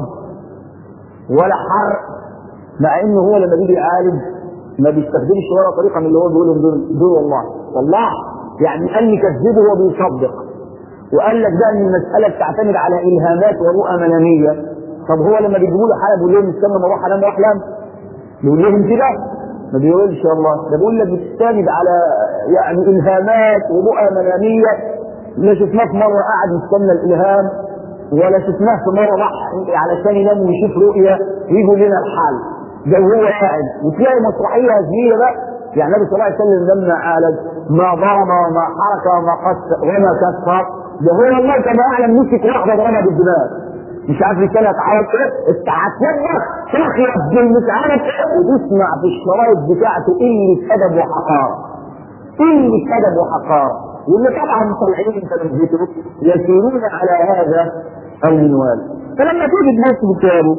Speaker 3: ولا حرق مع انه هو لما بيجي يعالج ما بيستخدمش ولا طريقه من اللي هو بيقولهم دول دول والله والله يعني قال لي كذبه وهو بيصدق وقال لك ده ان المساله بتعتمد على الهامات ورؤى مناميه طب هو لما بيجيبوا له حاله بيقول لهم استنى ما اروح انام واحلم بيقول لهم كده ما بيقولش الله ده بيقول لك بتستند على يعني الهامات ورؤى مناميه لا شفناه في مره قاعد يستنى الالهام ولا شفناه في مره راح علشان ينام ويشوف رؤيه ويجوا لنا الحل ده وهو قاعد وتلاقي مسرحيه هزليه بقى يعني النبي صلى الله عليه وسلم لما عالج ما ضرب وما حرك وما قص وما كسر ده هو الله كما اعلم مسك واحده ضربها بالدماغ مش عارف رسالة عرب ايه هتسمع تخلق كلمة عرب وتسمع في الشرايط بتاعته قلة أدب وحقارة قلة أدب وحقارة واللي طبعا مطلعين تلفزيونه يسيرون على هذا المنوال فلما تيجي تبص كتابه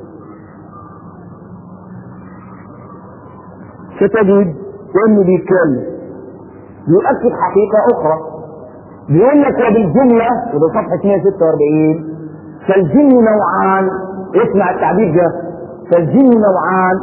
Speaker 3: ستجد انه بيتكلم بيؤكد حقيقة أخرى بيقول لك وبالجملة وده صفحة 146 فالجن نوعان اسمع التعبير ده فالجن نوعان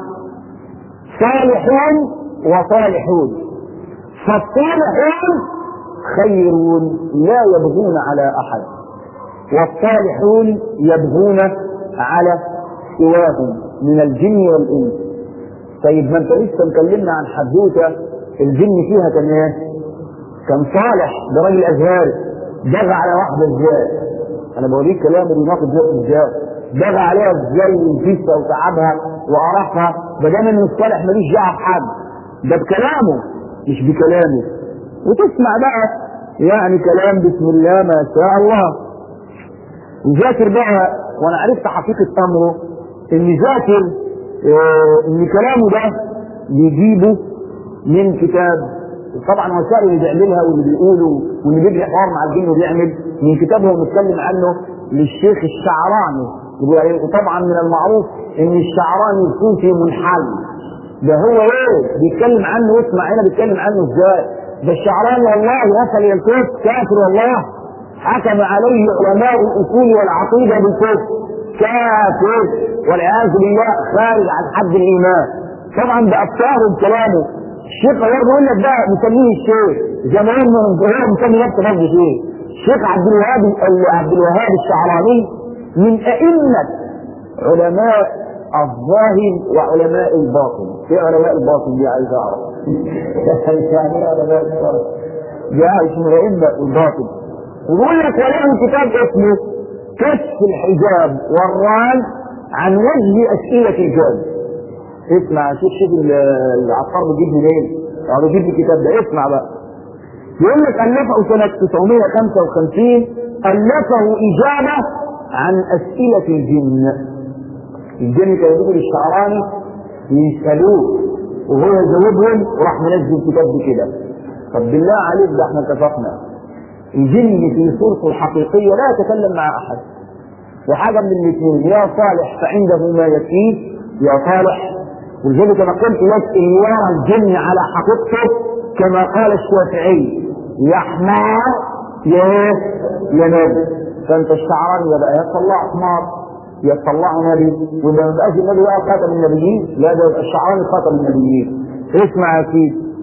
Speaker 3: صالحون وصالحون فالصالحون خير لا يبغون على احد والصالحون يبغون على سواهم من الجن والانس طيب ما انت لسه مكلمنا عن حدوته الجن فيها كان ايه؟ كان صالح ده راجل ازهري بغى على واحده ازاي؟ انا بوريك كلام بيناقض نفسه ازاي بغى عليها ازاي وجيسها وتعبها وقرفها ما دام ان الصالح ماليش دعوه بحد ده بكلامه مش بكلامه وتسمع بقى يعني كلام بسم الله ما شاء الله وذاكر بقى وانا عرفت حقيقه امره ان ذاكر اه ان كلامه ده بيجيبه من كتاب طبعا وسائل اللي بيعملها واللي بيقوله واللي بيجري حوار مع الجن وبيعمل من كتاب هو بيتكلم عنه للشيخ الشعراني وطبعا من المعروف ان الشعراني يكون في منحل ده هو ايه بيتكلم عنه واسمع هنا بيتكلم عنه ازاي ده الشعراني والله وصل الى الكفر كافر والله حكم عليه علماء الاصول والعقيده بالكفر كافر والعياذ بالله خارج عن حد الايمان طبعا بافكاره بكلامه الشيخ غير بيقول لك ده مسميه الشيخ زمان هو مسمي نفسه برضه شيخ الشيخ عبد الوهاب عبد الوهاب الشعراني من ائمه علماء الظاهر وعلماء الباطن ايه علماء الباطن دي عايز اعرف يعني ايه علماء الباطن دي عايز من ائمه الباطن ويقول لك وله كتاب اسمه كشف الحجاب والران عن وجه اسئله الجن اسمع شوف شوف العطار بيجيب منين او بيجيب الكتاب ده اسمع بقى يقول لك الفه سنه 955 الفه اجابه عن اسئله الجن الجن كانوا يجوا للشعراني يسالوه وهو يجاوبهم وراح منزل كتاب كده طب بالله عليك ده احنا اتفقنا الجن في صورته الحقيقيه لا يتكلم مع احد وحاجه من الاثنين يا صالح فعنده ما يكفيه يا صالح ولذلك انا قلت لك ان يرى الجن على حقيقته كما قال الشافعي يا حمار يا إيه؟ يا نبي فانت الشعراني يبقى يا طلع حمار يا طلع نبي وإذا ما بقاش النبي بقى خاتم النبيين لا ده يبقى الشعراني خاتم النبيين اسمع يا سيدي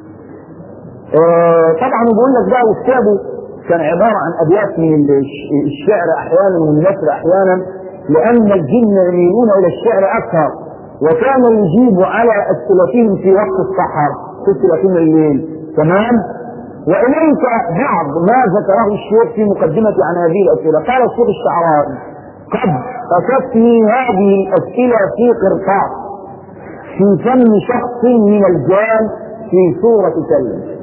Speaker 3: آه طبعا بقول لك بقى وكتابه كان عبارة عن أبيات من الش- الشعر أحيانا والنثر أحيانا لأن الجن يميلون إلى الشعر أكثر وكان يجيب على أسئلتهم في وقت السحر أسئلتهم الليل تمام وإليك بعض ما ذكره الشيخ في مقدمة عن هذه الأسئلة قال الشيخ الشعراني قد كتبتني هذه الأسئلة في قرطاس في فم شخص من الجان في صورة كلب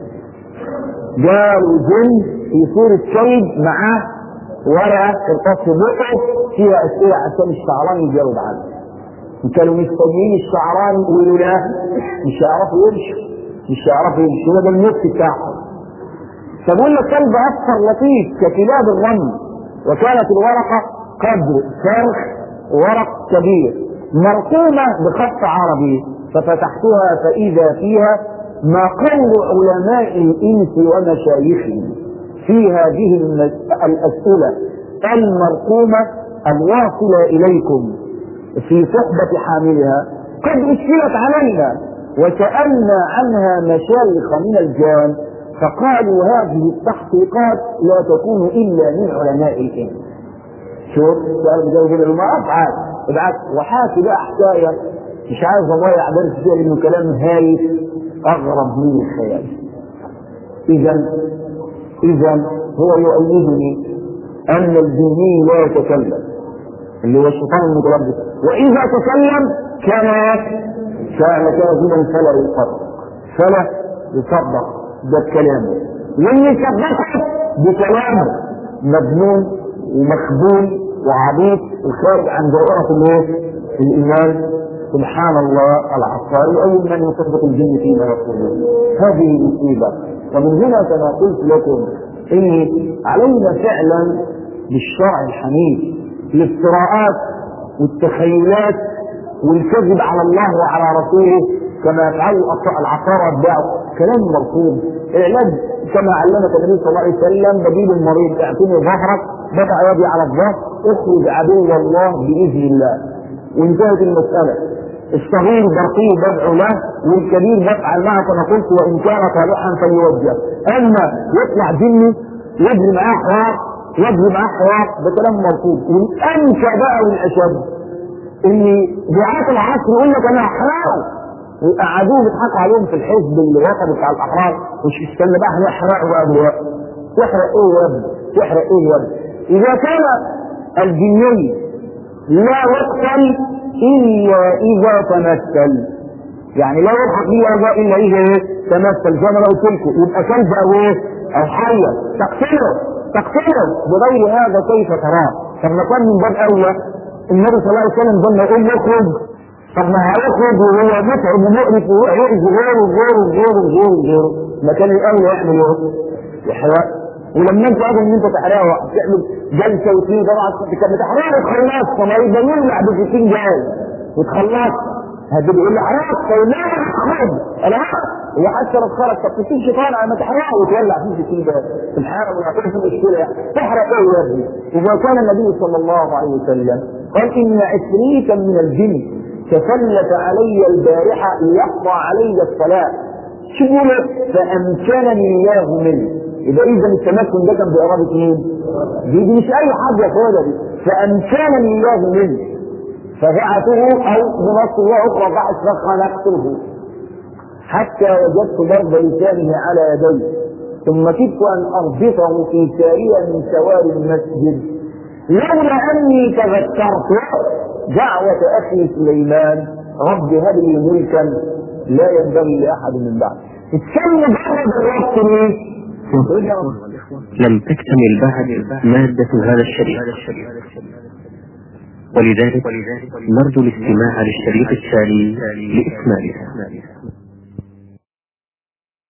Speaker 3: جاءوا جن في صورة كلب معاه ورقة قرطاس في بقه فيها أسئلة عشان الشعراني يجاوب عنها كانوا مستنيين الشعراني يقولوا لا مش هيعرفوا يمشوا مش هيعرفوا يمشوا هو ده النص بتاعهم فبقول لك كلب اصفر لطيف ككلاب الرمل وكانت الورقه قدر فرخ ورق كبير مرقومه بخط عربي ففتحتها فاذا فيها ما قول علماء الانس ومشايخهم في هذه المس- الاسئله المرقومه الواصله اليكم في صحبه حاملها قد اشكلت علينا وسالنا عنها مشايخ من الجان فقالوا هذه التحقيقات لا تكون الا من علماء الانس شوف سؤال جاي كده ما افعل ابعت وحاكي بقى حكايه مش عايز اضيع درس فيها لانه كلام هايف اغرب من الخيال اذا اذا هو يؤيدني ان الجني لا يتكلم اللي هو الشيطان المتلبس واذا تكلم كان كان كاذبا فلا يصدق فلا يصدق ده كلامه واللي يصدقه بكلامه مجنون ومخبول وعبيط وخارج عن دائرة الايه؟ الإيمان سبحان الله العصاري أول من يصدق الجن فيما يقولون هذه مصيبة ومن هنا كما قلت لكم إن علينا فعلا بالشرع الحنيف الافتراءات والتخيلات والكذب على الله وعلى رسوله كما يفعل العصارى الدعوة كلام مرفوض العلاج كما علمك النبي صلى الله عليه وسلم بديل المريض اعطني ظهرك بضع يدي على الظهر اخرج عدو الله باذن الله وانتهت المساله الصغير برقي بدعو له والكبير بفعل معه كما قلت وان كان صالحا فليوجه اما يطلع جني يجري معاه حوار يجري معاه حوار ده كلام مرفوض والانكى بقى والاشد ان دعاة العصر يقول لك انا احرقه وقعدوه بيضحكوا عليهم في الحزب اللي وطن بتاع الاحرار مش استنى بقى احنا نحرقه بقى دلوقتي تحرق ايه يا ابني؟ تحرق ايه يا ابني؟ اذا كان الجني لا يقتل الا اذا تمثل يعني لا يضحك به ارجاء الا اذا ايه؟ تمثل زي ما انا قلت لكم يبقى كلب او ايه؟ او حيه تقتله تقتله بغير هذا كيف تراه؟ طب ما كان من باب اولى النبي صلى الله عليه وسلم ظن يقول يخرج طب ما هيخرج وهو متعب ومقرف ويأذي غيره وغيره وغيره وغيره وغيره ما كان الاول يعمل ايه؟ يحرق ولما انت قادر ان انت تحرقه تعمل جلسه واثنين طبعا كانت بتحرقه وتخلص فما يبقى يولع ب 60 جاي وتخلص هتبقى يقول لي حرقت طيب لا خرج انا هو حتى لو خرج طب 60 شيطان على ما تحرقه وتولع فيه 60 جاي سبحان الله كيف المشكله تحرق ايه يا ابني؟ اذا كان النبي صلى الله عليه وسلم قال ان عفريتا من الجن تسلط علي البارحه ليقضى علي الصلاه شو بيقول فامكنني الله منه يبقى اذا التمكن ده كان باراده مين؟ دي, دي مش اي حد يا اخوانا دي فامكنني الله منه فبعثه او بنص الله اخرى بعث فقال نقتله حتى وجدت ضرب لسانه على يديه ثم كدت ان اربطه في ساريه من سواري المسجد لولا اني تذكرت دعوة اخي سليمان رب هب لي ملكا لا ينبغي لاحد من بعد اتسمى مجرد الربط ليه؟
Speaker 1: لم تكتمل بعد مادة هذا الشريط ولذلك نرجو الاستماع للشريط التالي لإكمالها